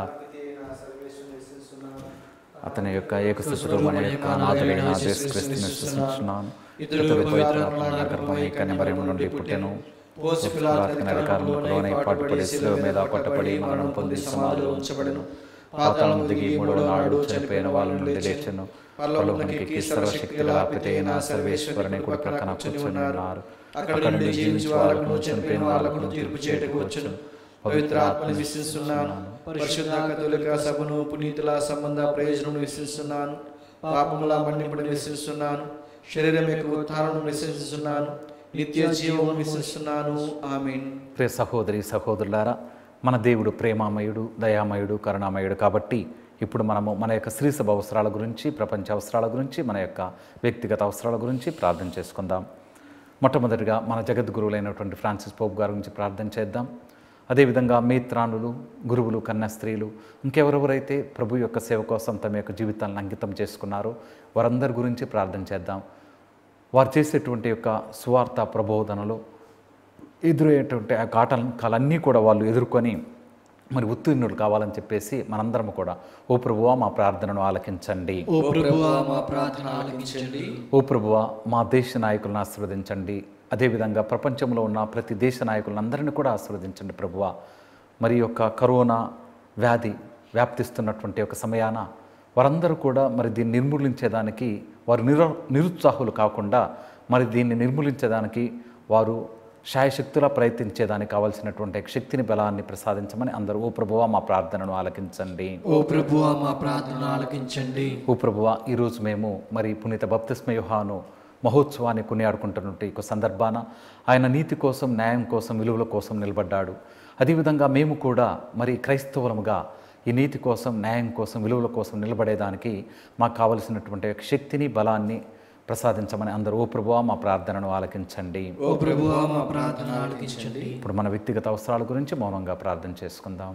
అతని యొక్క ఏకస్థితిలో మన యొక్క నాథుడైన యేసుక్రీస్తుని విశ్వసించున్నాను ఇతడు పవిత్రాత్మ గర్భమై కన్యమరియము నుండి పుట్టెను పోసి పిలాతుని అధికారంలో లోనై పాటుపడి శిలువ మీద కొట్టబడి మరణం పొంది సమాధిలో ఉంచబడెను పాతాళం దిగి మూడవ నాడు చనిపోయిన వాళ్ళ నుండి లేచెను పరలోకానికి సర్వశక్తి గల పిత అయిన సర్వేశ్వరుని కుడి ప్రక్కన కూర్చొని ఉన్నారు అక్కడ నుండి జీవించి వాళ్ళకు చనిపోయిన వాళ్ళకు తీర్పు చేయటకు వచ్చును పవిత్ర ఆత్మని విశ్వసిస్తున్నాను పరిశుద్ధ కథలిక సభను పునీతుల సంబంధ ప్రయోజనం విశ్వసిస్తున్నాను పాపముల మన్నింపుని విశ్వసిస్తున్నాను శరీరం యొక్క ఉత్థానం విశ్వసిస్తున్నాను నిత్య జీవం విశ్వసిస్తున్నాను ఆమెన్ ప్రియ సహోదరి సహోదరులారా మన దేవుడు ప్రేమామయుడు దయామయుడు కరుణామయుడు కాబట్టి ఇప్పుడు మనము మన యొక్క స్త్రీ సభ అవసరాల గురించి ప్రపంచ అవసరాల గురించి మన యొక్క వ్యక్తిగత అవసరాల గురించి ప్రార్థన చేసుకుందాం మొట్టమొదటిగా మన జగద్గురువులైనటువంటి ఫ్రాన్సిస్ పోప్ గారి గురించి ప్రార్థన చేద్దాం అదేవిధంగా మేత్రానులు గురువులు కన్యా స్త్రీలు ఇంకెవరెవరైతే ప్రభు యొక్క సేవ కోసం తమ యొక్క జీవితాలను అంకితం చేసుకున్నారో వారందరి గురించి ప్రార్థన చేద్దాం వారు చేసేటువంటి యొక్క సువార్త ప్రబోధనలో ఎదురయ్యేటువంటి ఆ కాటకాలన్నీ కూడా వాళ్ళు ఎదుర్కొని మరి ఉత్తీర్ణులు కావాలని చెప్పేసి మనందరం కూడా ఓ ప్రభువా మా ప్రార్థనను ఆలకించండి ఓ ప్రభువా మా ప్రార్థన ఆలకించండి ఓ ప్రభువా మా దేశ నాయకులను ఆశీర్వదించండి అదేవిధంగా ప్రపంచంలో ఉన్న ప్రతి దేశ నాయకులందరినీ కూడా ఆశీర్వదించండి ప్రభువా మరి ఈ యొక్క కరోనా వ్యాధి వ్యాప్తిస్తున్నటువంటి ఒక సమయాన వారందరూ కూడా మరి దీన్ని నిర్మూలించేదానికి వారు నిర నిరుత్సాహులు కాకుండా మరి దీన్ని నిర్మూలించేదానికి వారు శాయశక్తులా ప్రయత్నించేదానికి కావాల్సినటువంటి శక్తిని బలాన్ని ప్రసాదించమని అందరూ ఓ ప్రభువా మా ప్రార్థనను ఆలకించండి ఓ ప్రభువా మా ప్రార్థన ఆలకించండి ఓ ప్రభువా ఈరోజు మేము మరి పునీత బప్తిస్మ యోహాను మహోత్సవాన్ని కొనియాడుకుంటున్నట్టు ఈ సందర్భాన ఆయన నీతి కోసం న్యాయం కోసం విలువల కోసం నిలబడ్డాడు అదేవిధంగా మేము కూడా మరి క్రైస్తవులముగా ఈ నీతి కోసం న్యాయం కోసం విలువల కోసం నిలబడేదానికి మాకు కావలసినటువంటి యొక్క శక్తిని బలాన్ని ప్రసాదించమని అందరూ ఓ ప్రభువా మా ప్రార్థనను ఆలకించండి ఓ ప్రభువా మా ప్రార్థన ఆలకించండి ఇప్పుడు మన వ్యక్తిగత అవసరాల గురించి మౌనంగా ప్రార్థన చేసుకుందాం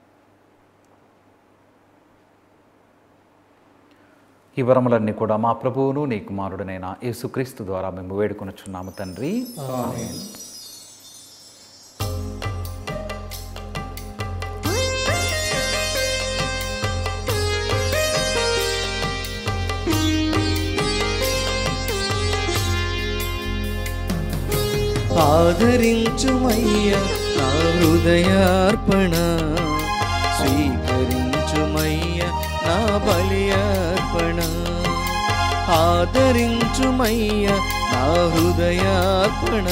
ఈ వరములన్నీ కూడా మా ప్రభువును నీ కుమారుడనైన యేసుక్రీస్తు ద్వారా మేము వేడుకొనుచున్నాము తండ్రి ఆదరించుమయ్య నా హృదయార్పణ స్వీకరించుమయ్య నా బలియార్పణ ఆదరించుమయ్య నా హృదయార్పణ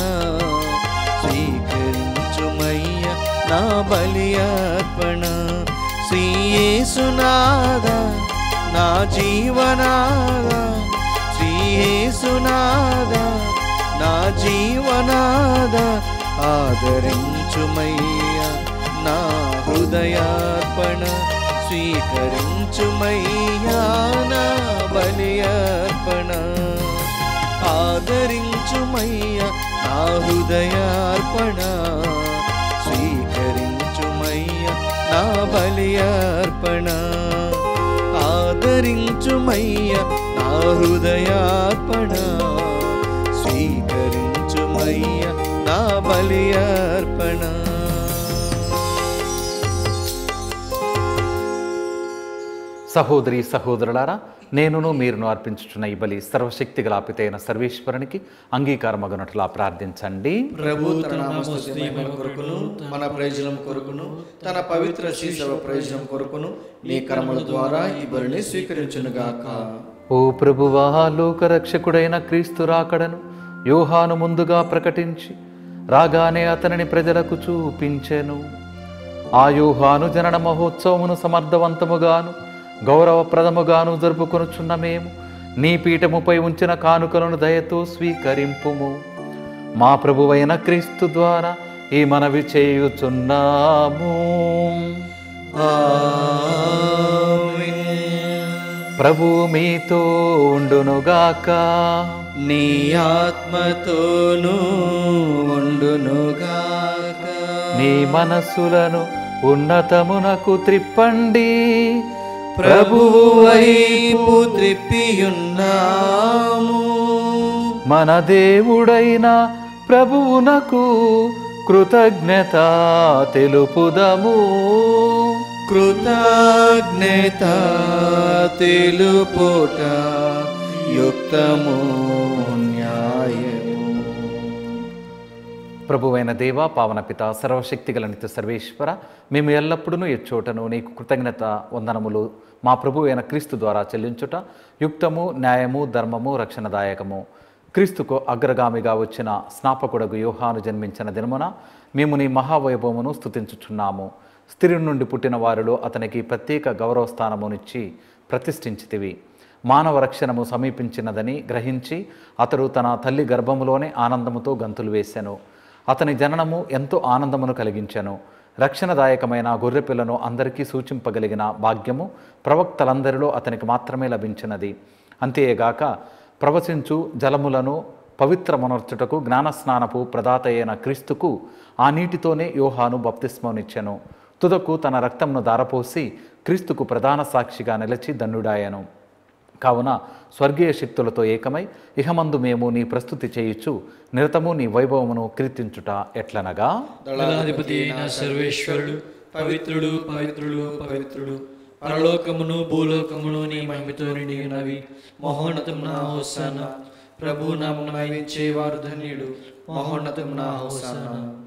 స్వీకరించుమయ్య నా బలియార్పణ శ్రీయేసునాద నా జీవనాద శ్రీయేసునాద నా జీవనాద ఆదరించుమయ్య నా హృదయార్పణ స్వీకరించుమయ్యా నా బలియార్పణ ఆదరించుమయ్య నా హృదయార్పణ స్వీకరించుమయ్య నా బలియార్పణ ఆదరించుమయ్య నా హృదయార్పణ స్వీకరించుమయ్య నా బలియార్పణ సహోదరి సహోదరులారా నేనును మీరును అర్పించుచున్న ఈ బలి సర్వశక్తి గలాపితైన సర్వేశ్వరునికి అంగీకారమగునట్లా ప్రార్థించండి ప్రభు తన నామస్తుతి మన కొరకును మన ప్రయోజనం కొరకును తన పవిత్ర శిశవ ప్రయోజనం కొరకును నీ కర్మల ద్వారా ఈ బలిని స్వీకరించునుగాక ఓ ప్రభువా లోకరక్షకుడైన క్రీస్తు రాకడను యోహాను ముందుగా ప్రకటించి రాగానే అతనిని ప్రజలకు చూపించెను ఆ యోహాను జనన మహోత్సవమును సమర్థవంతముగాను గౌరవప్రదముగాను జరుపుకొనుచున్న మేము నీ పీఠముపై ఉంచిన కానుకలను దయతో స్వీకరింపుము మా ప్రభువైన క్రీస్తు ద్వారా ఈ మనవి చేయుచున్నాము ప్రభు మీతో ఉండునుగాక నీ ఆత్మతోనూ ఉండునుగాక నీ మనస్సులను ఉన్నతమునకు త్రిప్పండి ప్రభువు వైపు త్రిప్పియున్నాము మన దేవుడైన ప్రభువునకు కృతజ్ఞత తెలుపుదము కృతజ్ఞత తెలుపుట యుక్తము న్యాయము ప్రభువైన దేవ పావనపిత సర్వశక్తిగల నిత్య సర్వేశ్వర మేము ఎల్లప్పుడూ ఎచ్చోటను నీకు కృతజ్ఞత వందనములు మా ప్రభు అయిన క్రీస్తు ద్వారా చెల్లించుట యుక్తము న్యాయము ధర్మము రక్షణదాయకము క్రీస్తుకు అగ్రగామిగా వచ్చిన స్నాపకుడగు యోహాను జన్మించిన దినమున మేము నీ మహావైభవమును స్తుతించుచున్నాము స్త్రీ నుండి పుట్టిన వారిలో అతనికి ప్రత్యేక గౌరవ స్థానమునిచ్చి ప్రతిష్ఠించితివి మానవ రక్షణము సమీపించినదని గ్రహించి అతడు తన తల్లి గర్భములోనే ఆనందముతో గంతులు వేశాను అతని జననము ఎంతో ఆనందమును కలిగించెను రక్షణదాయకమైన గొర్రెపిల్లను అందరికీ సూచింపగలిగిన భాగ్యము ప్రవక్తలందరిలో అతనికి మాత్రమే లభించినది అంతేగాక ప్రవచించు జలములను పవిత్రమనర్చుటకు జ్ఞానస్నానపు ప్రదాత అయిన క్రీస్తుకు ఆ నీటితోనే యోహాను బప్తిస్మనిచ్చెను తుదకు తన రక్తంను దారపోసి క్రీస్తుకు ప్రధాన సాక్షిగా నిలిచి దండుడాయను కావున స్వర్గీయ శక్తులతో ఏకమై ఇహమందు మేము నీ ప్రస్తుతి చేయుచు నిరతము నీ వైభవమును కీర్తించుట ఎట్లనగా దళాధిపతి అయిన సర్వేశ్వరుడు పవిత్రుడు పవిత్రుడు పవిత్రుడు పరలోకమును భూలోకమును నీ మహిమతో నిండి ఉన్నవి మహోన్నతం నా హోసాన ప్రభు నామం నయించే వారు ధన్యుడు మహోన్నతం నా హోసాన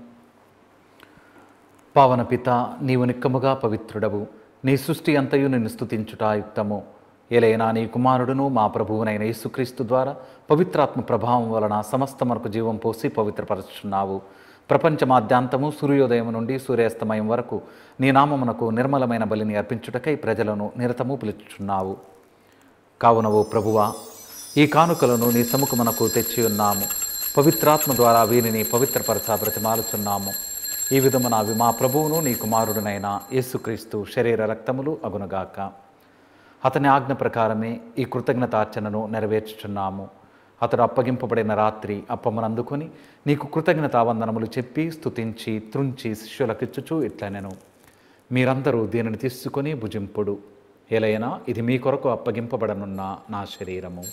పావన పిత నీవు నిక్కముగా పవిత్రుడవు నీ సృష్టి అంతయు నిన్ను స్తుతించుట యుక్తము ఎలైనా నీ కుమారుడును మా ప్రభువునైన యేసుక్రీస్తు ద్వారా పవిత్రాత్మ ప్రభావం వలన సమస్త మనకు జీవం పోసి పవిత్రపరచుచున్నావు ప్రపంచమాద్యాంతము సూర్యోదయం నుండి సూర్యాస్తమయం వరకు నీ నామమునకు నిర్మలమైన బలిని అర్పించుటకై ప్రజలను నిరతము పిలుచుచున్నావు కావున ఓ ప్రభువా ఈ కానుకలను నీ సముఖమునకు తెచ్చి ఉన్నాము పవిత్రాత్మ ద్వారా వీరిని పవిత్రపరచ బ్రతిమాలుచున్నాము ఈ విధమున అవి మా ప్రభువును నీ కుమారుడునైన యేసుక్రీస్తు శరీర రక్తములు అగునుగాక అతని ఆజ్ఞ ప్రకారమే ఈ కృతజ్ఞతార్చనను నెరవేర్చుచున్నాము అతడు అప్పగింపబడిన రాత్రి అప్పమునందుకొని నీకు కృతజ్ఞతావందనములు చెప్పి స్తుతించి త్రుంచి శిష్యులకిచ్చుచూ ఇట్లనెను మీరందరూ దీనిని తీసుకొని భుజింపుడు ఎలైనా ఇది మీ కొరకు అప్పగింపబడనున్న నా శరీరము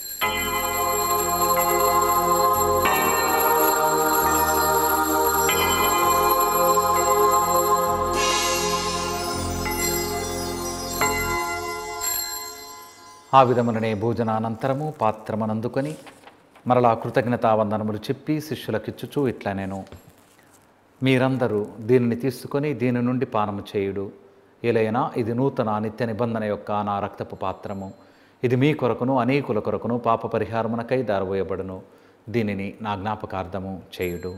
ఆ విధముననే భోజనానంతరము పాత్రమనందుకొని మరలా కృతజ్ఞతావందనములు చెప్పి శిష్యులకిచ్చుచూ ఇట్లా నేను మీరందరూ దీనిని తీసుకొని దీని నుండి పానము చేయుడు ఎలైనా ఇది నూతన నిత్య నిబంధన యొక్క నా రక్తపు పాత్రము ఇది మీ కొరకును అనేకుల కొరకును పాప పరిహారమునకై దారబోయబడును దీనిని నా జ్ఞాపకార్థము చేయుడు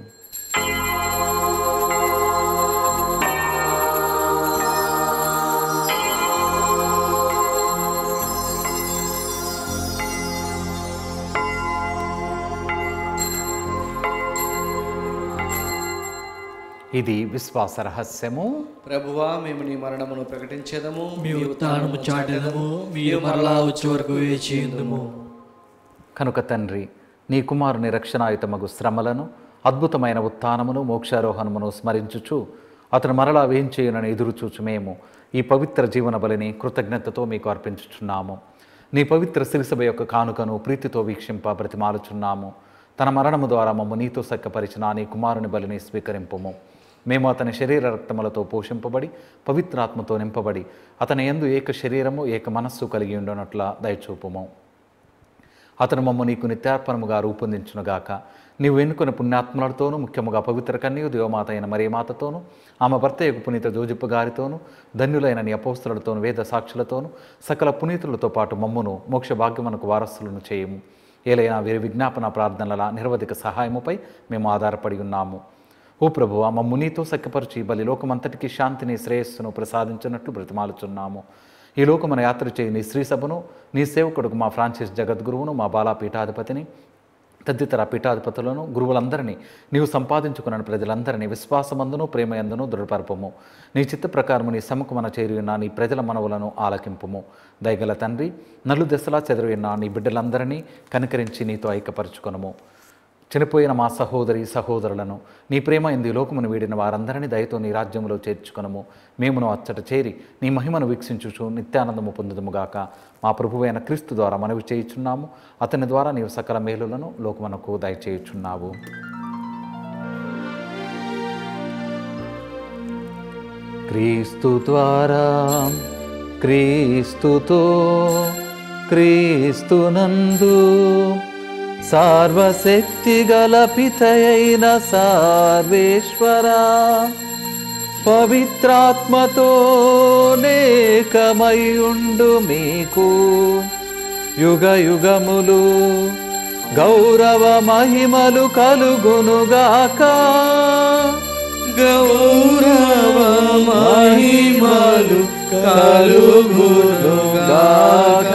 ఇది విశ్వాస రహస్యము ప్రభువా మేము నీ మరణమును ప్రకటించేదము మీ ఉత్థానము చాటెదము మీరు మరలా వచ్చే వరకు వేచి ఉందుము కనుక తండ్రి నీ కుమారుని రక్షణాయుతమగు శ్రమలను అద్భుతమైన ఉత్థానమును మోక్షారోహణమును స్మరించుచు అతను మరలా వేయించేయునని ఎదురుచూచు మేము ఈ పవిత్ర జీవన బలిని కృతజ్ఞతతో మీకు అర్పించుచున్నాము నీ పవిత్ర శిరసభ యొక్క కానుకను ప్రీతితో వీక్షింప బ్రతిమాలుచున్నాము తన మరణము ద్వారా మమ్ము నీతో సక్కపరిచిన నీ కుమారుని బలిని స్వీకరింపుము మేము అతని శరీర రక్తములతో పోషింపబడి పవిత్రాత్మతో నింపబడి అతని యందు ఏక శరీరము ఏక మనస్సు కలిగి ఉండనట్ల దయచూపుము అతను మమ్మ నీకు నిత్యార్పణముగా రూపొందించునుగాక నీవు ఎన్నుకున్న పుణ్యాత్మలతోనూ ముఖ్యముగా పవిత్ర కన్యు దేవమాత అయిన మరీ మాతతోనూ ఆమె భర్త యొక్క పునీత జోజిప్ప గారితోనూ ధన్యులైన నీ అపోస్తులతోనూ వేద సాక్షులతోనూ సకల పునీతులతో పాటు మమ్మును మోక్ష భాగ్యమునకు వారసులను చేయము ఏలైనా వీరి విజ్ఞాపన ప్రార్థనల నిరవధిక సహాయముపై మేము ఆధారపడి ఉన్నాము ఓ ప్రభువ మమ్ము నీతో సఖ్యపరిచి బలి లోకమంతటికి శాంతిని శ్రేయస్సును ప్రసాదించినట్లు బ్రతిమాలుచున్నాము ఈ లోకమున యాత్ర చేయి నీ శ్రీ సభను నీ సేవకుడుకు మా ఫ్రాన్సిస్ జగద్గురువును మా బాలా పీఠాధిపతిని తదితర పీఠాధిపతులను గురువులందరినీ నీవు సంపాదించుకున్న ప్రజలందరినీ విశ్వాసమందును ప్రేమయందును దృఢపరపము నీ చిత్త ప్రకారము నీ సముఖమన చేరియున్న నీ ప్రజల మనవులను ఆలకింపుము దయగల తండ్రి నలు దశలా చెదరియున్న నీ బిడ్డలందరినీ కనికరించి నీతో ఐక్యపరచుకొనుము చనిపోయిన మా సహోదరి సహోదరులను నీ ప్రేమ ఇంది లోకమును వీడిన వారందరినీ దయతో నీ రాజ్యంలో చేర్చుకొనము మేమును అచ్చట చేరి నీ మహిమను వీక్షించుచు నిత్యానందము పొందుదుముగాక మా ప్రభువైన క్రీస్తు ద్వారా మనవి చేయుచున్నాము అతని ద్వారా నీవు సకల మేలులను లోకమునకు దయచేయుచున్నావు క్రీస్తు ద్వారా క్రీస్తుతో క్రీస్తునందు సార్వశక్తి గల పితయైన సార్వేశ్వర పవిత్రాత్మతో నేకమయుండు మీకు యుగ యుగములు గౌరవ మహిమలు కలుగునుగాక గౌరవ మహిమలు కలుగునుగాక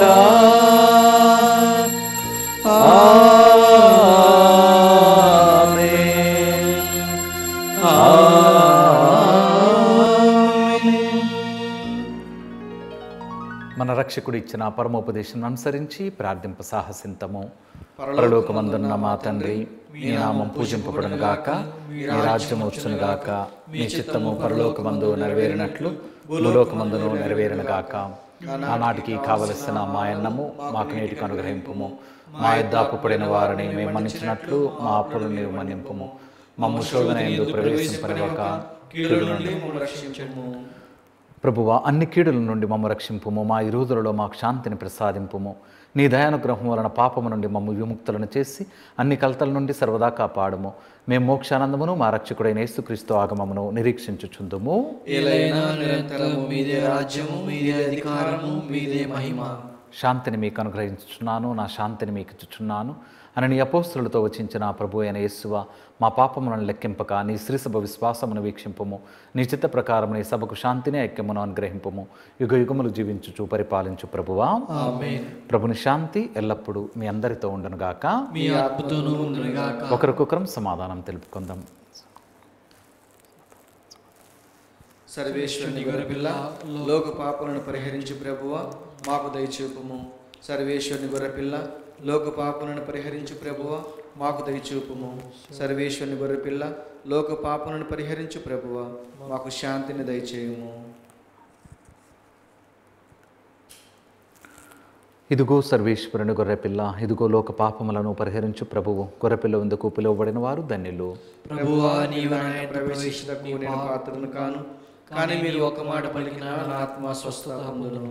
ఆమేన్. మన రక్షకుడు ఇచ్చిన పరమోపదేశం అనుసరించి ప్రార్థింప సాహసింతము పరలోకమందున్న మా తండ్రి మీ నామం పూజింపబడును గాక మీ రాజ్యం వచ్చును గాక మీ చిత్తము పరలోకమందు నెరవేరినట్లు భూలోకమందును నెరవేరును గాక ఆనాటికి కావలసిన మా అన్నము మాకు నేటికి అనుగ్రహింపుము మా యుద్ధాపు పడిన వారిని మేము మన్నించినట్లు మా అప్పులు నీవు మన్నింపుము మమ్ము శోధన ఎందు ప్రవేశింపనివ్వక కీడు నుండి మమ్మల్ని రక్షించము ప్రభువ అన్ని కీడుల నుండి మమ్మ రక్షింపుము మా ఇరువుదులలో మాకు శాంతిని ప్రసాదింపుము నీ దయానుగ్రహం వలన పాపము నుండి మమ్మ విముక్తులను చేసి అన్ని కలతల నుండి సర్వదా కాపాడుము మేము మోక్షానందమును మా రక్షకుడైన యేసుక్రీస్తు ఆగమమును నిరీక్షించుచుందుము ఏలైనా నిరంతరము మీదే రాజ్యము మీదే అధికారము మీదే మహిమ శాంతిని మీకు అనుగ్రహించుచున్నాను నా శాంతిని మీకు ఇచ్చుచున్నాను అని నీ అపోస్తులతో వచించిన ప్రభు అయిన యేసువ మా పాపములను లెక్కింపక నీ శ్రీసభ విశ్వాసమును వీక్షింపము నీ చిత్త ప్రకారం నీ సభకు శాంతిని ఐక్యమును అనుగ్రహింపము యుగ యుగములు జీవించుచు పరిపాలించు ప్రభువా ఆమేన్ ప్రభుని శాంతి ఎల్లప్పుడూ మీ అందరితో ఉండునుగాక మీ ఆత్మతోనూ ఉండునుగాక ఒకరికొకరం సమాధానం తెలుపుకుందాం సర్వేశ్వరుని గొర్రెపిల్ల లోక పాపలను పరిహరించి ప్రభువ మాకు దయచూపుము సర్వేశ్వరుని గొర్రెపిల్ల లోక పాపలను పరిహరించి ప్రభువ మాకు దయచూపుము సర్వేశ్వరుని గొర్రెపిల్ల లోక పాపలను పరిహరించు ప్రభువ మాకు శాంతిని దయచేయుము ఇదిగో సర్వేశ్వరుని గొర్రెపిల్ల ఇదిగో లోక పాపములను పరిహరించు ప్రభువు గొర్రెపిల్ల ఎందుకు పిలువబడిన వారు ధన్యులు ప్రభువా నీవు నా ఇంట ప్రవేశించటకు నేను పాత్రను కాను కానీ మీరు ఒక మాట పలికిన నా ఆత్మ స్వస్థత పొందును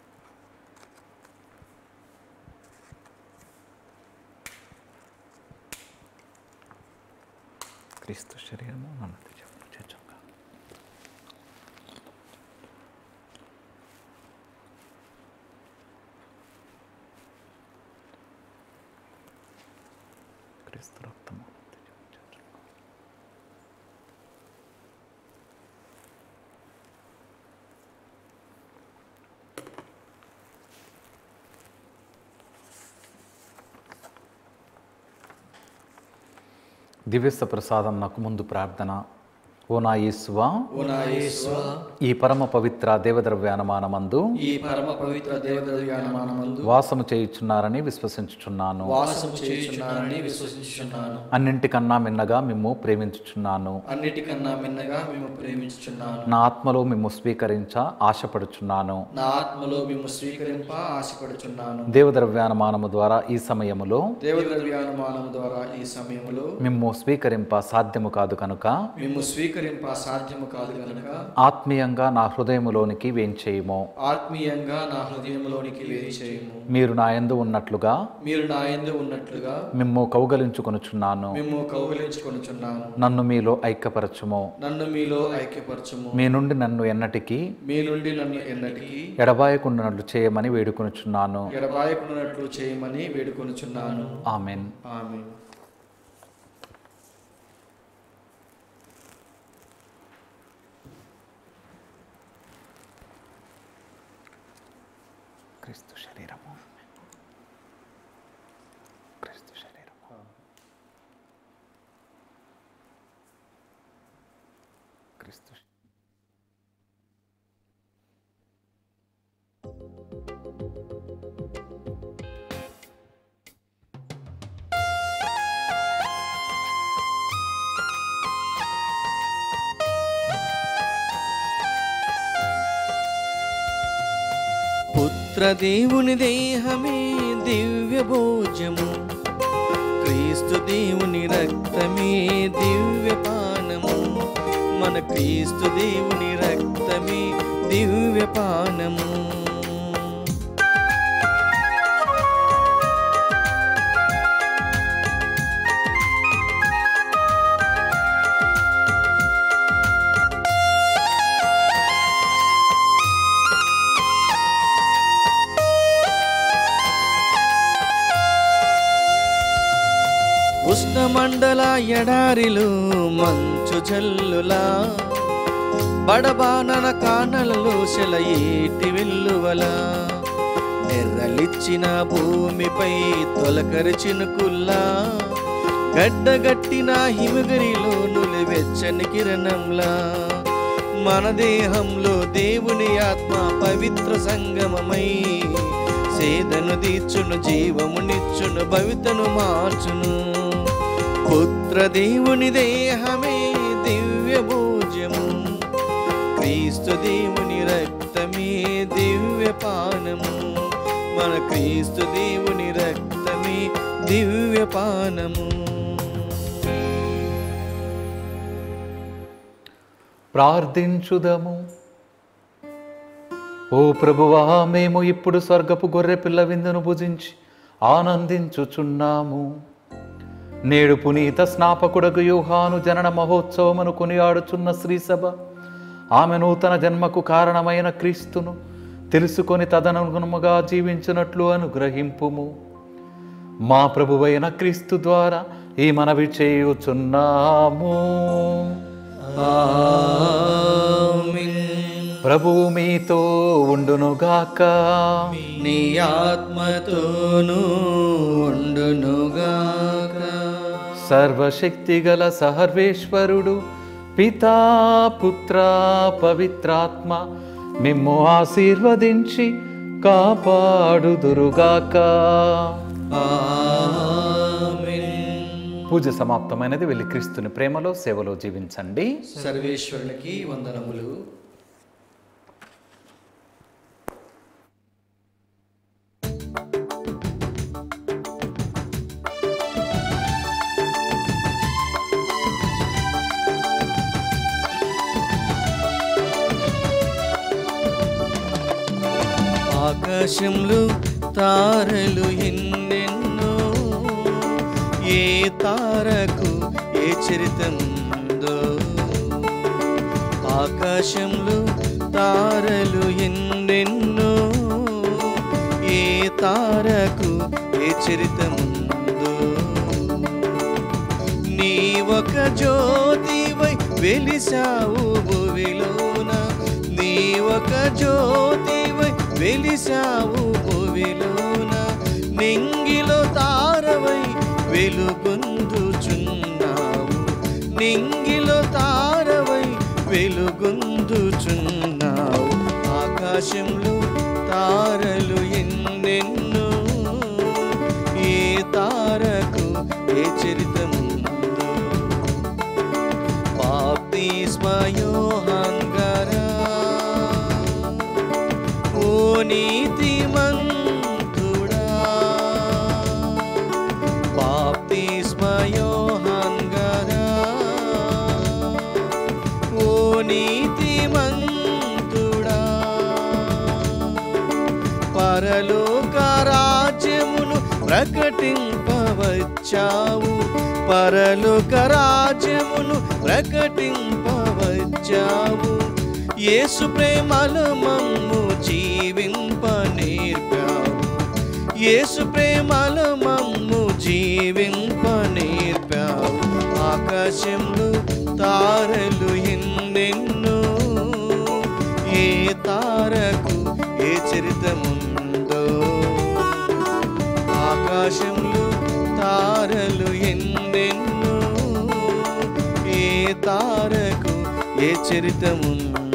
క్రీస్తు శరీరము నన్ను చేర్చుగా క్రీస్తు రక్తము దివ్యస్వ ప్రసాదం నాకు ముందు ప్రార్థన ఓ నా యేసువా ఓ నా యేసువా ఈ పరమ పవిత్ర దేవద్రవ్యానమానమందు ఈ పరమ పవిత్ర దేవద్రవ్యానమానమందు వాసము చేయుచున్నారని విశ్వసించుచున్నాను వాసము చేయుచున్నారని విశ్వసించుచున్నాను అన్నింటికన్నా మిన్నగా మిమ్ము ప్రేమించుచున్నాను అన్నిటికన్నా మిన్నగా మేము ప్రేమించుచున్నాను నా ఆత్మలో మిమ్ము స్వీకరించ ఆశపడుచున్నాను నా ఆత్మలో మేము స్వీకరింప ఆశపడుచున్నాను దేవద్రవ్యానమానము ద్వారా ఈ సమయములో దేవద్రవ్యానుమానం ద్వారా ఈ సమయంలో మిమ్ము స్వీకరింప సాధ్యము కాదు కనుక మేము స్వీకరింప అంగీకరింప సాధ్యము కాదు గనుక ఆత్మీయంగా నా హృదయములోనికి వేంచేయుము ఆత్మీయంగా నా హృదయంలోనికి వేచేయము మీరు నా యందు ఉన్నట్లుగా మీరు నా యందు ఉన్నట్లుగా మిమ్ము కౌగలించుకొనుచున్నాను మేము కౌగలించుకొనుచున్నాను నన్ను మీలో ఐక్యపరచుము నన్ను మీలో ఐక్యపరచుము మీ నుండి నన్ను ఎన్నటికీ మీ నుండి నన్ను ఎన్నటికీ ఎడబాయకుండానట్లు చేయమని వేడుకొనుచున్నాను ఎడబాయకున్నట్లు చేయమని వేడుకొనుచున్నాను ఆమెన్ ఆమె క్రీస్తు శరీరము క్రీస్తు శరీరము క్రీస్తు శ- పుత్రదేవుని దేహమే దివ్య భోజము క్రీస్తు దేవుని రక్తమే దివ్య పానము మన క్రీస్తు దేవుని రక్తమే దివ్య పానము ఉష్ణమండల ఎడారిలో మంచు జల్లులా బడబానన కానలలో సెలయేటి వెల్లువలా నెర్రలిచ్చిన భూమిపై తొలకరి చినుకుల్లా గడ్డగట్టిన హిమగిరిలో నులివెచ్చని కిరణంలా మన దేహంలో దేవుని ఆత్మ పవిత్ర సంగమమై సేదను తీర్చును జీవమునిచ్చును భవితను మార్చును పుత్ర దేవుని దేహమే దివ్య భోజ్యము క్రీస్తు దేవుని రక్తమే దివ్య పానము మన క్రీస్తు దేవుని రక్తమే దివ్య పానము ప్రార్థించుదము ఓ ప్రభువా మేము ఇప్పుడు స్వర్గపు గొర్రె పిల్ల విందును భుజించి ఆనందించుచున్నాము నేడు పునీత స్నాపకుడకు యూహాను జనన మహోత్సవమును కొనియాడుచున్న శ్రీసభ ఆమె నూతన జన్మకు కారణమైన క్రీస్తును తెలుసుకొని తదనుగుణముగా జీవించినట్లు అనుగ్రహింపుము మా ప్రభువైన క్రీస్తు ద్వారా ఈ మనవి చేయుచున్నాము ప్రభువు మీతో ఉండునుగాక నీ ఆత్మతోనూ ఉండునుగాక సర్వశక్తిగల సర్వేశ్వరుడు పితా పుత్ర పవిత్రాత్మ మిమ్ము ఆశీర్వదించి కాపాడుదురుగాక ఆమేన్. పూజ సమాప్తమైనది వెళ్ళి క్రీస్తుని ప్రేమలో సేవలో జీవించండి సర్వేశ్వరునికి వందనములు ఆకాశంలో తారలు ఎన్నెన్నో ఏ తారకు ఏ చరితందో ఆకాశంలో తారలు ఎన్నెన్నో ఏ తారకు ఏ చరితందో నీ ఒక జ్యోతివై వెలిసావు భువిలోన నీ ఒక జ్యోతివై వెలిసావు భువిలోన నింగిలో తారవై వెలుగొందుచున్నావు నింగిలో తారవై వెలుగొందుచున్నావు ఆకాశంలో తారలు ఎన్నెన్నో ఏ తారకు ఏ చరితముందో బాప్తిస్మయోహాంగరా ఓ నీతిమంతుడా బాప్తిస్మయోహాంగరా వచ్చావు పరలోక రాజ్యమును ప్రకటింపవచ్చావు యేసు ప్రేమల మమ్ము జీవింప నేర్పావు యేసు ప్రేమల మమ్ము జీవింప నేర్పావు ఆకాశంలో తారలు ఎన్నెన్నో ఏ తారకు ఏ చరితముందో ఆకాశంలో తారలు ఎన్నెన్నో ఏ తారకు ఏ చరితముందో